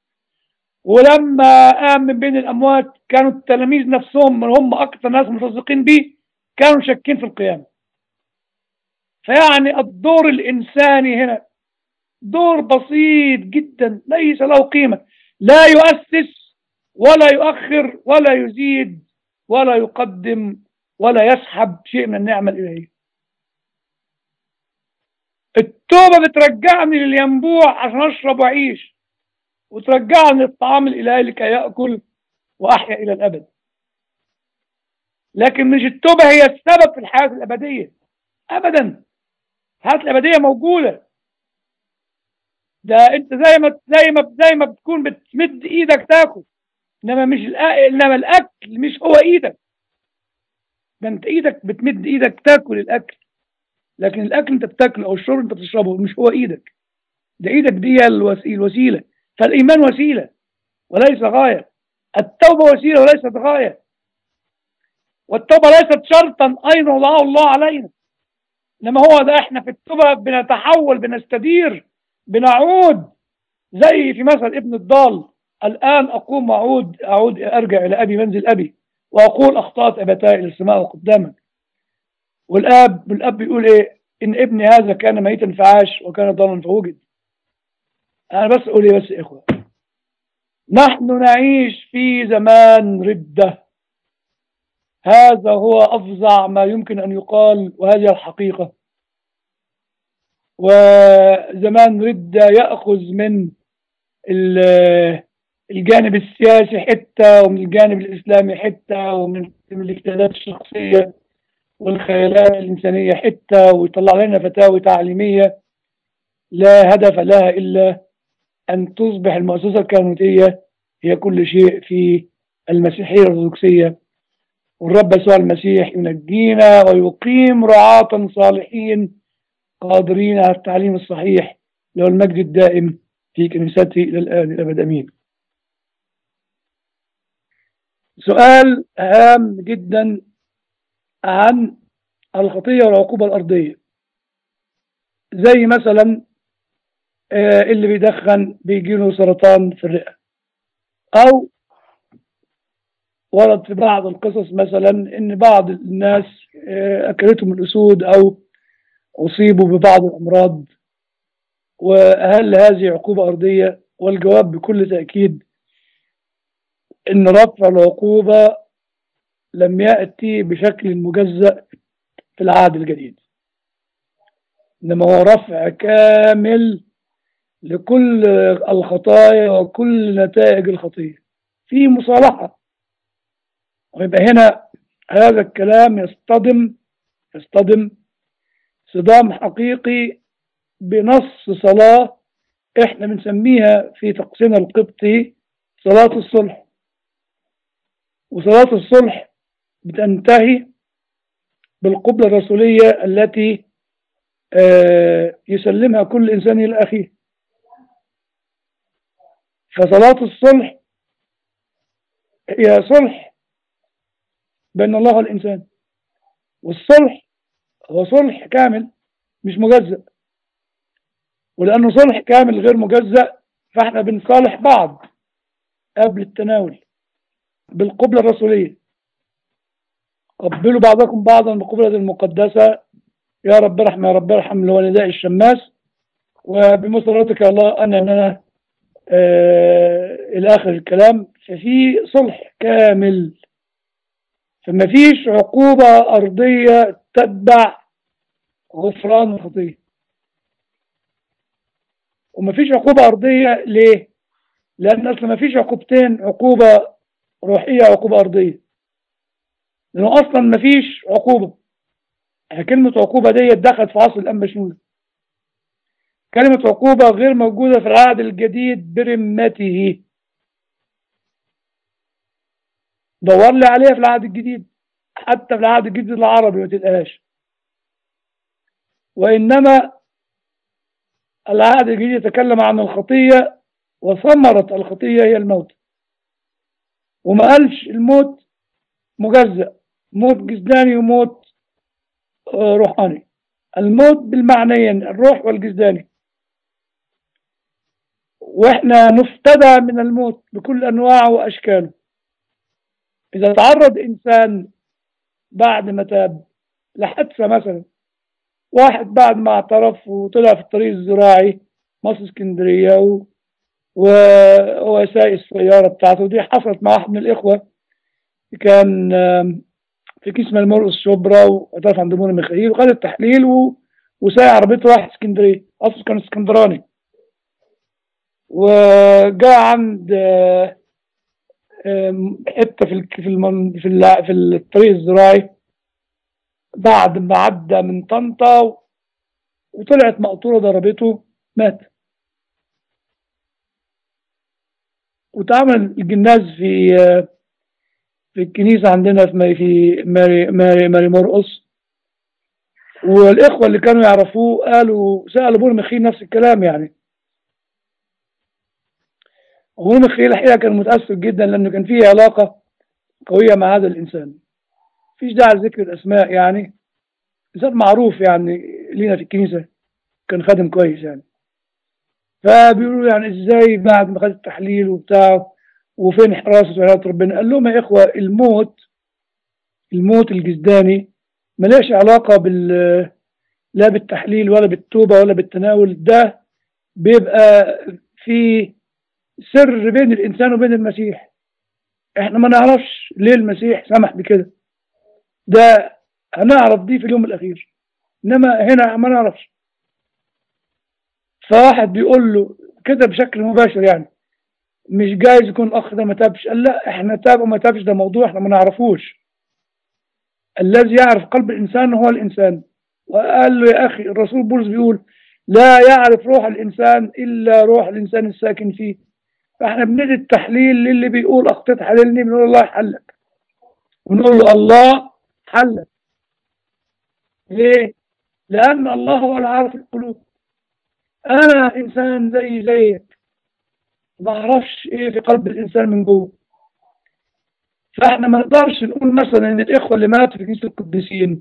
Speaker 2: ولما قام من بين الأموات كانوا التلاميذ نفسهم من هم أكثر ناس مصدقين بيه كانوا شاكين في القيامة فيعني الدور الإنساني هنا دور بسيط جدا ليس له قيمة لا يؤسس ولا يؤخر ولا يزيد ولا يقدم ولا يسحب شيء من النعمة الإلهية التوبة بترجعني للينبوع عشان أشرب وأعيش وترجعني للطعام الإلهي لكي يأكل وأحيا إلى الأبد لكن مش التوبة هي السبب في الحياة الأبدية أبدا الحياة الأبدية موجودة ده أنت زي ما زي ما زي ما بتكون بتمد إيدك تاكل إنما مش الأكل إنما الأكل مش هو إيدك ده أنت إيدك بتمد إيدك تاكل الأكل لكن الأكل أنت بتاكله أو الشرب أنت بتشربه مش هو إيدك ده إيدك دي هي الوسيلة فالإيمان وسيلة وليس غاية التوبة وسيلة وليست غاية والتوبة ليست شرطا أيضا وضعه الله علينا إنما هو ده إحنا في التوبة بنتحول بنستدير بنعود زي في مثل ابن الضال الآن أقوم أعود أعود أرجع إلى أبي منزل أبي وأقول أخطأت أبتاي إلى السماء قدامك والآب والأب بيقول إيه إن ابني هذا كان ميتا فعاش وكان ضالا فوجد أنا بس أقول إيه بس يا إخوة نحن نعيش في زمان ردة هذا هو أفظع ما يمكن أن يقال وهذه الحقيقة وزمان ردة يأخذ من الجانب السياسي حتة ومن الجانب الإسلامي حتة ومن الاجتهادات الشخصية والخيالات الإنسانية حتة ويطلع لنا فتاوي تعليمية لا هدف لها إلا أن تصبح المؤسسة الكهنوتية هي كل شيء في المسيحية الأرثوذكسية والرب يسوع المسيح ينجينا ويقيم رعاة صالحين قادرين على التعليم الصحيح له المجد الدائم في كنيسته إلى الآن الأبد أمين سؤال هام جدا عن الخطية والعقوبة الأرضية زي مثلا اللي بيدخن بيجيله سرطان في الرئة أو ورد في بعض القصص مثلا إن بعض الناس أكلتهم الأسود أو أصيبوا ببعض الأمراض وهل هذه عقوبة أرضية والجواب بكل تأكيد إن رفع العقوبة لم يأتي بشكل مجزأ في العهد الجديد إنما هو رفع كامل لكل الخطايا وكل نتائج الخطية في مصالحة ويبقى هنا هذا الكلام يصطدم يصطدم صدام حقيقي بنص صلاة احنا بنسميها في طقسنا القبطي صلاة الصلح وصلاة الصلح بتنتهي بالقبلة الرسولية التي يسلمها كل إنسان إلى أخيه فصلاة الصلح هي صلح بين الله والإنسان والصلح هو صلح كامل مش مجزأ ولأنه صلح كامل غير مجزأ فاحنا بنصالح بعض قبل التناول بالقبلة الرسولية قبلوا بعضكم بعضا بالقبلة المقدسة يا رب ارحم يا رب ارحم اللي هو نداء الشماس وبمسرتك يا الله أنا أنا آه إلى آخر الكلام ففي صلح كامل فما فيش عقوبة أرضية تتبع غفران الخطية وما فيش عقوبة أرضية ليه؟ لأن أصلا ما فيش عقوبتين عقوبة روحية وعقوبة أرضية لأنه أصلا ما فيش عقوبة كلمة عقوبة دي دخلت في عصر الأنبا شنودة كلمة عقوبة غير موجودة في العهد الجديد برمته دور لي عليها في العهد الجديد حتى في العهد الجديد العربي ما تلقاهاش وإنما العهد الجديد يتكلم عن الخطية وثمرة الخطية هي الموت وما قالش الموت مجزأ موت جسداني وموت روحاني الموت بالمعنيين الروح والجسداني واحنا نفتدى من الموت بكل انواعه واشكاله اذا تعرض انسان بعد ما تاب لحادثه مثلا واحد بعد ما اعترف وطلع في الطريق الزراعي مصر اسكندرية و... وهو سايق السيارة بتاعته دي حصلت مع واحد من الإخوة كان آم، في كيس مرقص شبرا واعترف عند منى ميخائيل وخد التحليل و... وسايق عربيته رايح اسكندرية أصله كان اسكندراني وجاء عند آه، آم، حتة في الك- في المن... في, الع- في الطريق الزراعي بعد ما عدى من طنطا و- وطلعت مقطورة ضربته مات واتعمل الجناز في آه، في الكنيسة عندنا في ماري في ماري ماري, ماري مرقص والإخوة اللي كانوا يعرفوه قالوا سألوا بور مخيل نفس الكلام يعني وبور مخيل الحقيقة كان متأثر جدا لأنه كان فيه علاقة قوية مع هذا الإنسان مفيش داعي لذكر الأسماء يعني إنسان معروف يعني لينا في الكنيسة كان خادم كويس يعني فبيقولوا يعني ازاي بعد ما خد التحليل وبتاع وفين حراسة ولاية ربنا قال لهم يا إخوة الموت الموت الجسداني ملهاش علاقة بال لا بالتحليل ولا بالتوبة ولا بالتناول ده بيبقى في سر بين الإنسان وبين المسيح احنا ما نعرفش ليه المسيح سمح بكده ده هنعرف دي في اليوم الأخير إنما هنا ما نعرفش فواحد بيقول له كده بشكل مباشر يعني مش جايز يكون الأخ ده ما تابش قال لا احنا تاب وما تابش ده موضوع احنا ما نعرفوش الذي يعرف قلب الإنسان هو الإنسان وقال له يا أخي الرسول بولس بيقول لا يعرف روح الإنسان إلا روح الإنسان الساكن فيه فاحنا بندي التحليل للي بيقول أخطيت حللني بنقول الله يحلك ونقول له الله حلك ليه؟ لأن الله هو العارف القلوب أنا إنسان زي زيك ما أعرفش إيه في قلب الإنسان من جوه فإحنا ما نقدرش نقول مثلا إن الإخوة اللي ماتوا في كنيسة القديسين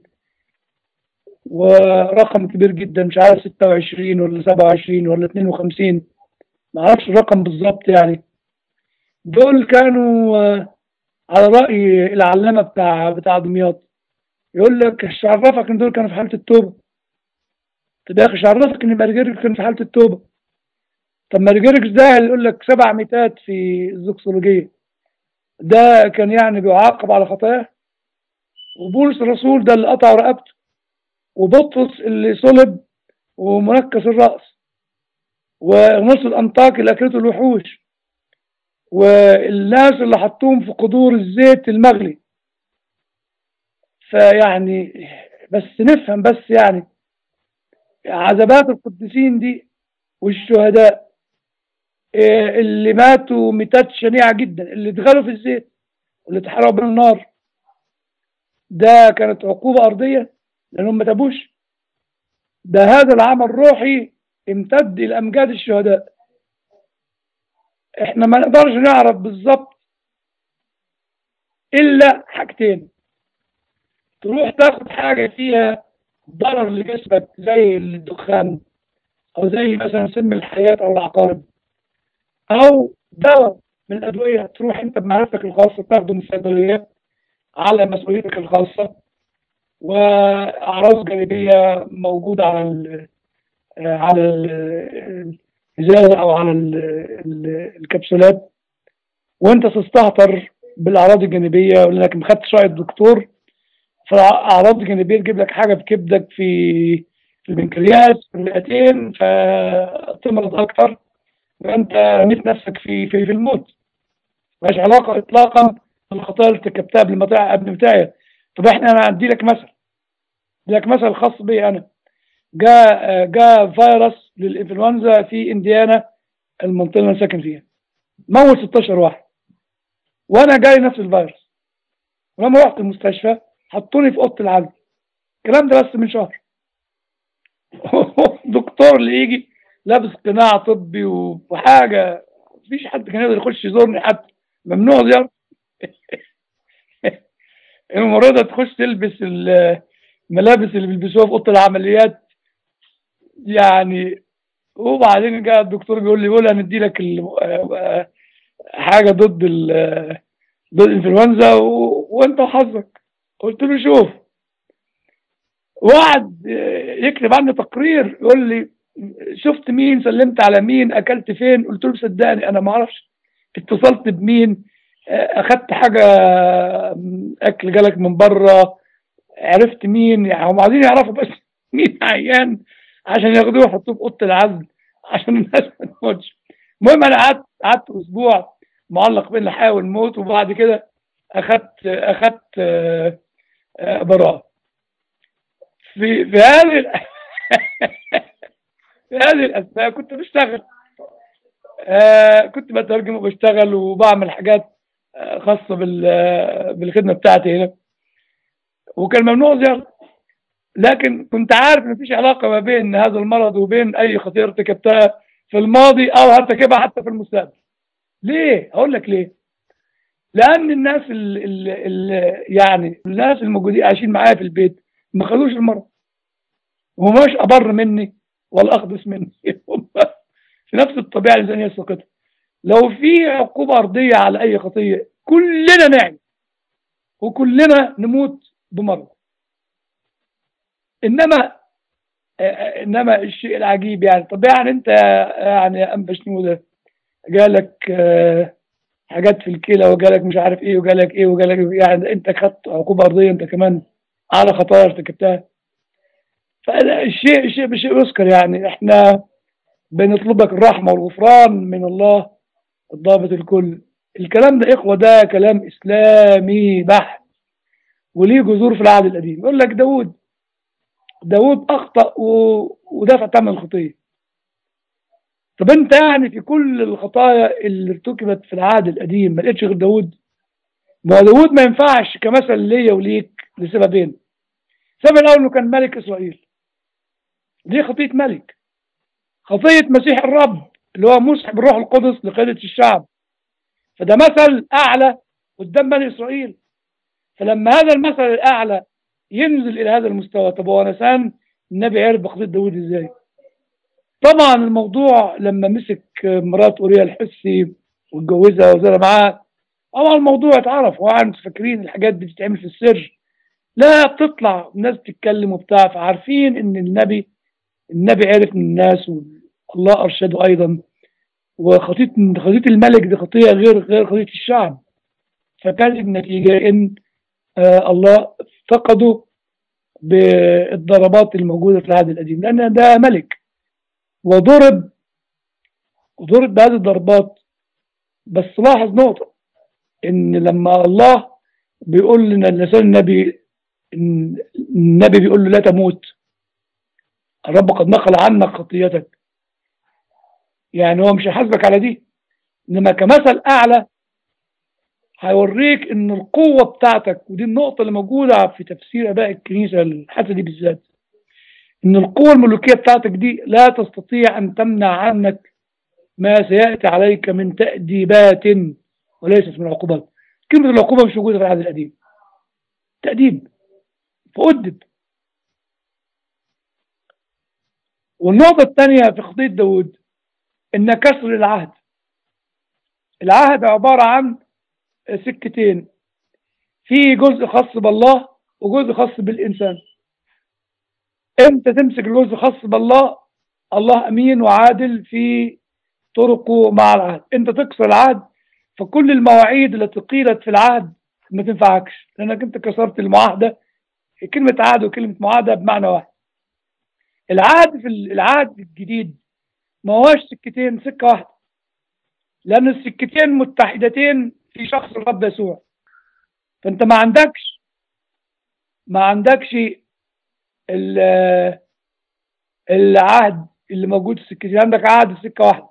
Speaker 2: ورقم كبير جدا مش عارف 26 ولا 27 ولا 52 ما أعرفش الرقم بالظبط يعني دول كانوا آه، على رأي العلامة بتاع بتاع دمياط يقول لك مش عرفك إن دول كانوا في حالة التوبة طب يا أخي مش عرفك إن مارجريكس كان في حالة التوبة طب مارجريكس ده اللي يقول لك سبع ميتات في الزوكسولوجية ده كان يعني بيعاقب على خطاياه وبولس الرسول ده اللي قطع رقبته وبطرس اللي صلب ومنكس الرأس ونص الأنطاك اللي أكلته الوحوش والناس اللي حطوهم في قدور الزيت المغلي فيعني بس نفهم بس يعني عذابات القديسين دي والشهداء إيه اللي ماتوا ميتات شنيعة جدا اللي اتغلوا في الزيت واللي اتحرقوا بالنار ده كانت عقوبة أرضية لأنهم ما تابوش ده هذا العمل الروحي امتد إلى أمجاد الشهداء احنا ما نقدرش نعرف بالظبط إلا حاجتين تروح تاخد حاجة فيها ضرر لجسمك زي الدخان أو زي مثلا سم الحياة أو العقارب أو دواء من الأدوية تروح أنت بمعرفتك الخاصة تاخده من الصيدلية على مسؤوليتك الخاصة وأعراض جانبية موجودة على ال على ال- الإزازة أو على ال- ال- الكبسولات وأنت تستهتر بالأعراض الجانبية لأنك ما خدتش رأي الدكتور فأعراض الجانبية تجيب لك حاجة في كبدك في في البنكرياس في الرئتين فتمرض أكتر وأنت رميت نفسك في في, في الموت ملهاش علاقة إطلاقا بالخطايا اللي ارتكبتها قبل ما تع- قبل ما تعيا طب احنا انا هدي لك مثل ادي لك مثل خاص بي انا جاء جاء فيروس للانفلونزا في انديانا المنطقه اللي انا ساكن فيها موت 16 واحد وانا جاي نفس الفيروس ولما رحت المستشفى حطوني في اوضه العزل الكلام ده بس من شهر دكتور اللي يجي لابس قناع طبي وحاجه مفيش حد كان يقدر يخش يزورني حتى ممنوع زيارة الممرضة تخش تلبس الملابس اللي بيلبسوها في اوضه العمليات يعني وبعدين جاء الدكتور بيقول لي قول هندي لك ال- حاجه ضد ال- ضد الانفلونزا و... وانت وحظك قلت له شوف وقعد يكتب عني تقرير يقول لي شفت مين سلمت على مين اكلت فين قلت له صدقني انا ما اعرفش اتصلت بمين اخدت حاجه اكل جالك من بره عرفت مين يعني هم عايزين يعرفوا بس مين عيان عشان ياخدوه يحطوه في اوضه العزل عشان الناس ما تموتش المهم انا قعدت قعدت اسبوع معلق بين الحياه والموت وبعد كده اخدت اخدت براءه في في هذه في هذه الاثناء كنت بشتغل آه كنت بترجم وبشتغل وبعمل حاجات آه خاصة بالخدمة بتاعتي هنا وكان ممنوع زيارة لكن كنت عارف ان مفيش علاقة ما بين هذا المرض وبين اي خطيرة ارتكبتها في الماضي او هرتكبها حتى في المستقبل ليه؟ هقول لك ليه؟ لان الناس اللي يعني الناس الموجودين عايشين معايا في البيت ما خدوش المرض وماش ابر مني ولا اخبث مني في نفس الطبيعه الانسانيه الساقطه لو في عقوبه ارضيه على اي خطيه كلنا نعم وكلنا نموت بمرض انما انما الشيء العجيب يعني طب يعني انت يعني يا ام بشنو ده جالك حاجات في الكلى وجالك مش عارف ايه وجالك ايه وجالك يعني انت خدت عقوبه ارضيه انت كمان على خطايا ارتكبتها فالشيء شيء بشيء يذكر يعني احنا بنطلبك الرحمة والغفران من الله الضابط الكل الكلام ده إخوة ده كلام إسلامي بحت وليه جذور في العهد القديم يقول لك داود داود أخطأ و... ودفع ثمن الخطية طب أنت يعني في كل الخطايا اللي ارتكبت في العهد القديم ما لقيتش غير داود ما داود ما ينفعش كمثل ليا وليك لسببين السبب الأول إنه كان ملك إسرائيل دي خطية ملك خطية مسيح الرب اللي هو مسح بالروح القدس لقيادة الشعب فده مثل أعلى قدام بني إسرائيل فلما هذا المثل الأعلى ينزل إلى هذا المستوى طب هو نسان النبي عرف بخطية داود إزاي طبعا الموضوع لما مسك مرات أوريا الحسي واتجوزها وزرع معاها طبعا الموضوع اتعرف وانتم فاكرين الحاجات دي بتتعمل في السر لا بتطلع الناس بتتكلم وبتاع فعارفين ان النبي النبي عرف من الناس والله ارشده ايضا وخطية خطية الملك دي خطية غير غير خطية الشعب فكانت النتيجة ان آه الله فقده بالضربات الموجودة في العهد القديم لأن ده ملك وضرب وضرب بهذه الضربات بس لاحظ نقطة إن لما الله بيقول لنا لسان النبي النبي بيقول له لا تموت الرب قد نقل عنك خطيتك يعني هو مش هيحاسبك على دي انما كمثل اعلى هيوريك ان القوة بتاعتك ودي النقطة اللي موجودة في تفسير اباء الكنيسة الحسنة دي بالذات ان القوة الملوكية بتاعتك دي لا تستطيع ان تمنع عنك ما سيأتي عليك من تأديبات وليست من عقوبات كلمة العقوبة مش موجودة في العهد القديم تأديب فأدب والنقطة الثانية في خطية داود إن كسر العهد العهد عبارة عن سكتين في جزء خاص بالله وجزء خاص بالإنسان امتى تمسك الجزء خاص بالله الله أمين وعادل في طرقه مع العهد انت تكسر العهد فكل المواعيد التي قيلت في العهد ما تنفعكش لانك انت كسرت المعاهده كلمه عهد وكلمه معاهده بمعنى واحد العهد في العهد الجديد ما هوش سكتين سكه واحده لان السكتين متحدتين في شخص الرب يسوع فانت ما عندكش ما عندكش العهد اللي موجود في السكتين عندك عهد سكه واحده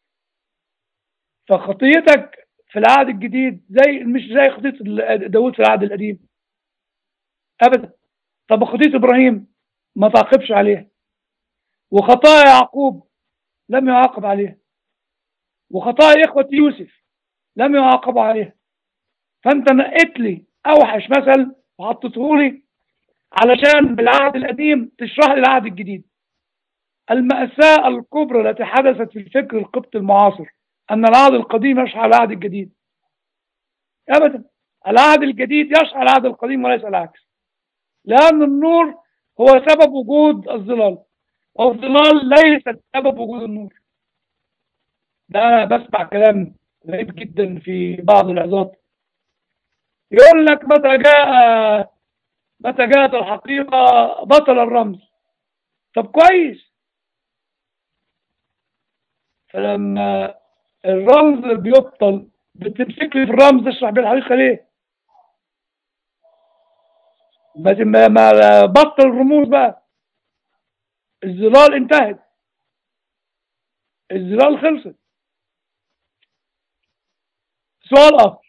Speaker 2: فخطيتك في العهد الجديد زي مش زي خطية داود في العهد القديم أبدا طب خطية إبراهيم ما تعاقبش عليها وخطايا يعقوب لم يعاقب عليها وخطايا إخوة يوسف لم يعاقبوا عليها فأنت نقيت لي أوحش مثل وحطيته لي علشان بالعهد القديم تشرح لي العهد الجديد المأساة الكبرى التي حدثت في الفكر القبطي المعاصر أن العهد القديم يشرح العهد الجديد أبدا العهد الجديد يشرح العهد القديم وليس العكس لأن النور هو سبب وجود الظلال والظلال ليس سبب وجود النور ده أنا بسمع كلام غريب جدا في بعض العظات يقول لك متى جاء متى جاءت الحقيقة بطل الرمز طب كويس فلما الرمز بيبطل بتمسك لي في الرمز اشرح بيه الحقيقة ليه ما ما- ما بطل الرموز بقى الظلال انتهت الظلال خلصت سؤال آخر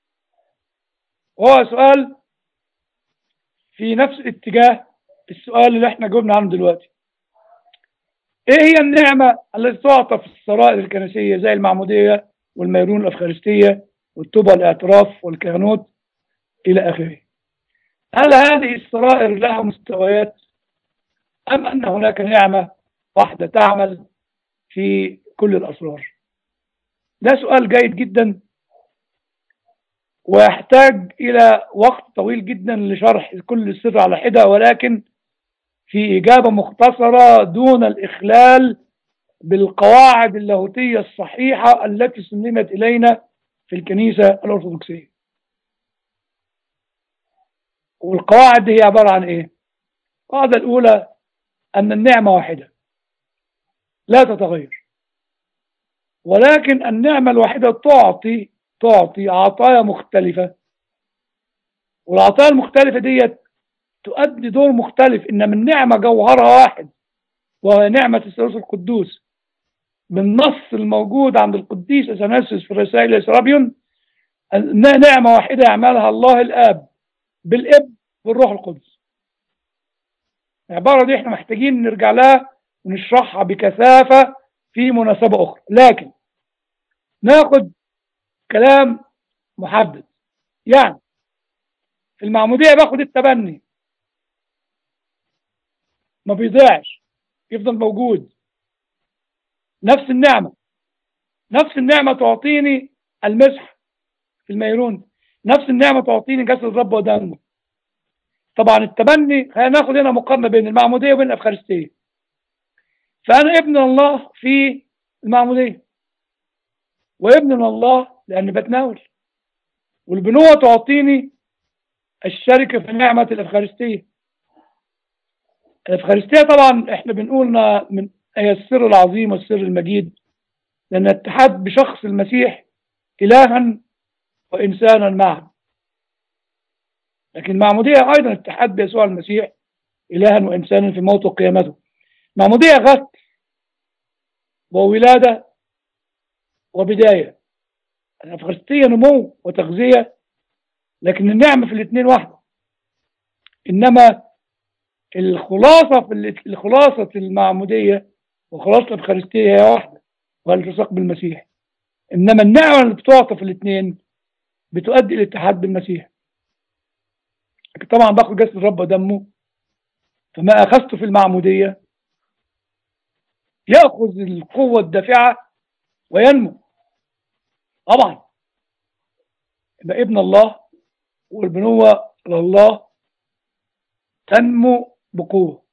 Speaker 2: وهو سؤال في نفس اتجاه السؤال اللي احنا جاوبنا عنه دلوقتي ايه هي النعمة التي تعطى في السرائر الكنسية زي المعمودية والميرون الأفخارستية والتوبة الاعتراف والكهنوت إلى آخره هل هذه السرائر لها مستويات أم أن هناك نعمة واحدة تعمل في كل الأسرار ده سؤال جيد جدا ويحتاج إلى وقت طويل جدا لشرح كل السر على حدة ولكن في إجابة مختصرة دون الإخلال بالقواعد اللاهوتية الصحيحة التي سلمت إلينا في الكنيسة الأرثوذكسية والقواعد دي هي عبارة عن إيه؟ القاعدة الأولى أن النعمة واحدة لا تتغير ولكن النعمة الواحدة تعطي تعطي عطايا مختلفة والعطايا المختلفة ديت تؤدي دور مختلف إنما النعمة جوهرها واحد وهي نعمة الثالوث القدوس بالنص الموجود عند القديس أثناسيوس في رسائل إسرابيون نعمة واحدة يعملها الله الآب بالابن والروح القدس العبارة دي احنا محتاجين نرجع لها ونشرحها بكثافة في مناسبة أخرى لكن ناخد كلام محدد يعني في المعمودية باخد التبني ما بيضيعش يفضل موجود نفس النعمة نفس النعمة تعطيني المسح في الميرون نفس النعمة تعطيني جسد الرب ودمه طبعا التبني خلينا ناخد هنا مقارنة بين المعمودية وبين الأفخارستية فأنا ابن الله في المعمودية وابن الله لأني بتناول والبنوة تعطيني الشركة في نعمة الأفخارستية الأفخارستية طبعا احنا بنقول من هي السر العظيم والسر المجيد لأن الاتحاد بشخص المسيح إلها وإنسانا معا لكن المعمودية أيضا اتحاد بيسوع المسيح إلها وإنسانا في موته وقيامته معمودية غسل وولادة وبداية الأفخارستية نمو وتغذية لكن النعمة في الاثنين واحدة إنما الخلاصة في الخلاصة المعمودية وخلاصة الأفخارستية هي واحدة وهي الالتصاق بالمسيح إنما النعمة اللي بتعطى في الاثنين بتؤدي الاتحاد بالمسيح لكن طبعا باخد جسد الرب ودمه فما أخذته في المعمودية يأخذ القوة الدافعة وينمو طبعا يبقى ابن الله والبنوة لله تنمو بقوة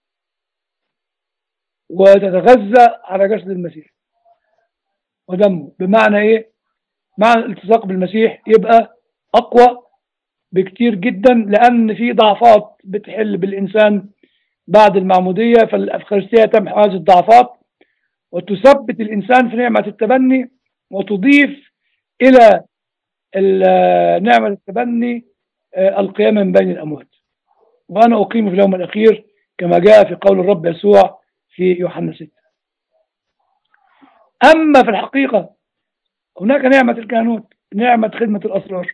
Speaker 2: وتتغذى على جسد المسيح ودمه بمعنى ايه معنى الالتصاق بالمسيح يبقى اقوى بكتير جدا لان في ضعفات بتحل بالانسان بعد المعمودية فالافخارستية تمحو هذه الضعفات وتثبت الانسان في نعمة التبني وتضيف الى نعمة التبني القيامة من بين الاموات وأنا أقيم في اليوم الأخير كما جاء في قول الرب يسوع في يوحنا 6 أما في الحقيقة هناك نعمة الكهنوت نعمة خدمة الأسرار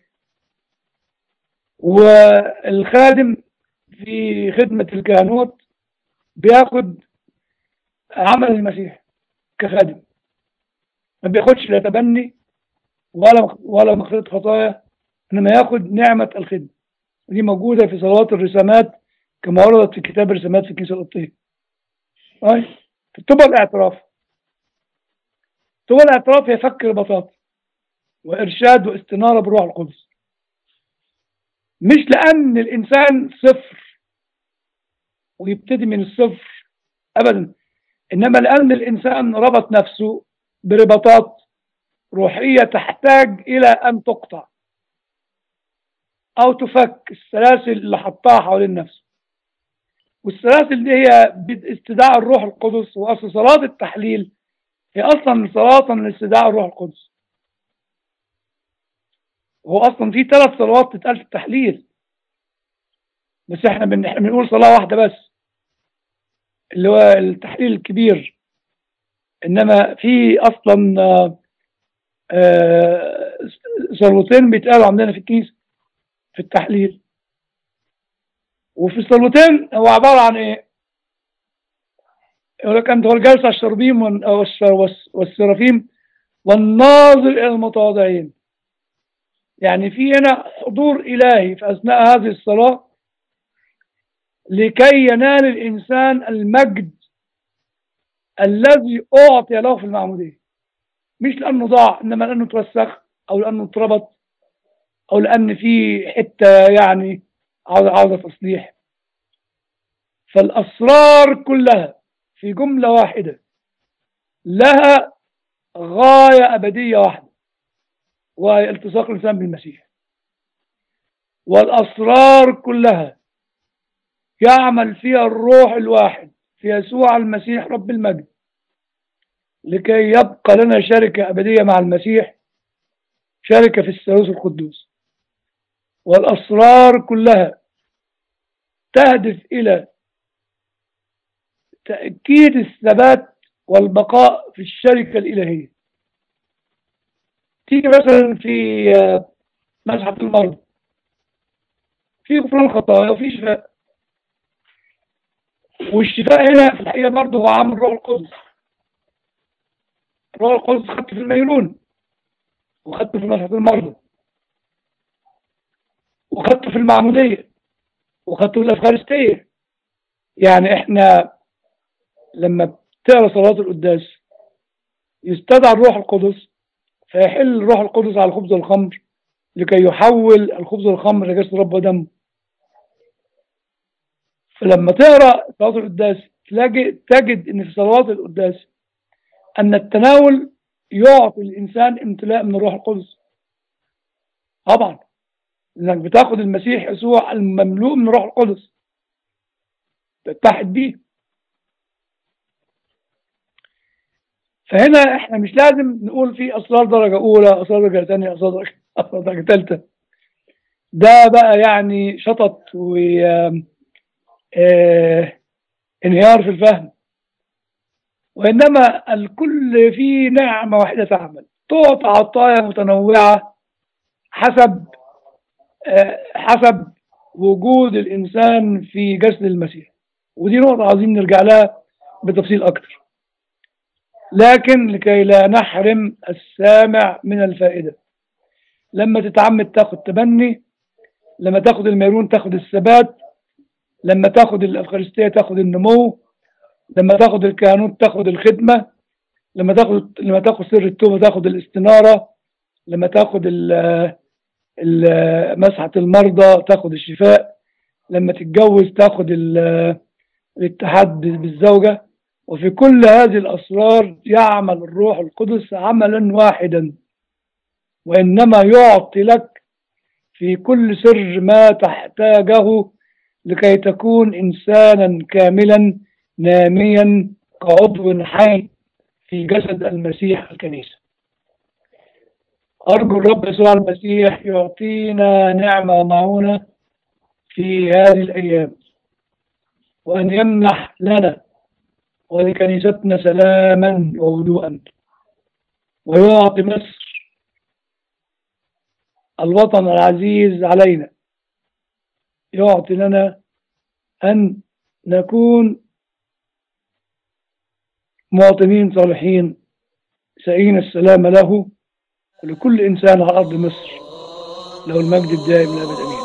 Speaker 2: والخادم في خدمة الكهنوت بياخد عمل المسيح كخادم ما بياخدش لا تبني ولا ولا مغفرة خطايا إنما ياخد نعمة الخدمة ودي موجودة في صلوات الرسامات كما وردت في كتاب الرسامات في الكنيسة القبطية. أي في التوبة الاعتراف. التوبة الاعتراف هي فك رباطات وإرشاد واستنارة بالروح القدس. مش لأن الإنسان صفر ويبتدي من الصفر أبدا إنما لأن الإنسان ربط نفسه برباطات روحية تحتاج إلى أن تقطع أو تفك السلاسل اللي حطها حوالين نفسه والسلاسل دي هي باستدعاء الروح القدس وأصل صلاة التحليل هي أصلا صلاة لاستدعاء الروح القدس هو أصلا في ثلاث صلوات تتقال في التحليل بس احنا بن... احنا بنقول صلاة واحدة بس اللي هو التحليل الكبير انما في اصلا آه، آه، صلوتين بيتقالوا عندنا في الكنيسة في التحليل وفي الصلوتين هو عبارة عن ايه يقول لك انت هو الجالس على الشربيم وال- والس- والس- والسرافيم والناظر الى المتواضعين يعني في هنا حضور الهي في اثناء هذه الصلاه لكي ينال الانسان المجد الذي اعطي له في المعموديه مش لانه ضاع انما لانه اتوسخ او لانه اتربط او لان في حته يعني عاوزه عاوزه تصليح فالاسرار كلها في جمله واحده لها غايه ابديه واحده وهي التصاق الانسان بالمسيح والاسرار كلها يعمل فيها الروح الواحد في يسوع المسيح رب المجد لكي يبقى لنا شركة أبدية مع المسيح شركة في الثالوث القدوس والأسرار كلها تهدف إلى تأكيد الثبات والبقاء في الشركة الإلهية تيجي مثلا في آه، مسحة المرض في غفران الخطايا وفي شفاء والشفاء هنا في الحقيقة برضه هو عامل روح القدس روح القدس خدته في الميلون وخدته في مسحة المرضى وخدته في المعمودية وخدته في الأفخارستية يعني احنا لما بتقرا صلاة القداس يستدعى الروح القدس فيحل الروح القدس على الخبز والخمر لكي يحول الخبز والخمر لجسد رب ودم فلما تقرا صلاه القداس تلاقي تجد ان في صلوات القداس ان التناول يعطي الانسان امتلاء من الروح القدس طبعا انك بتاخد المسيح يسوع المملوء من الروح القدس تتحد بيه فهنا احنا مش لازم نقول في اسرار درجه اولى اسرار درجه ثانيه اسرار درجه اسرار درجه ثالثه ده بقى يعني شطط و آه، انهيار في الفهم وإنما الكل فيه نعمة واحدة تعمل تعطى عطايا متنوعة حسب آه، حسب وجود الإنسان في جسد المسيح ودي نقطة عايزين نرجع لها بتفصيل أكتر لكن لكي لا نحرم السامع من الفائدة لما تتعمد تاخد تبني لما تاخد الميرون تاخد الثبات لما تاخد الأفخارستية تاخد النمو لما تاخد الكهنوت تاخد الخدمة لما تاخد لما تاخد سر التوبة تاخد الاستنارة لما تاخد ال- ال- مسحة المرضى تاخد الشفاء لما تتجوز تاخد ال- الاتحاد بالزوجة وفي كل هذه الأسرار يعمل الروح القدس عملا واحدا وإنما يعطي لك في كل سر ما تحتاجه لكي تكون إنسانا كاملا ناميا كعضو حي في جسد المسيح الكنيسة أرجو الرب يسوع المسيح يعطينا نعمة ومعونة في هذه الأيام وأن يمنح لنا ولكنيستنا سلاما وهدوءا ويعطي مصر الوطن العزيز علينا يعطي لنا أن نكون مواطنين صالحين سعين السلام له ولكل إنسان على أرض مصر له المجد الدائم الأبد أمين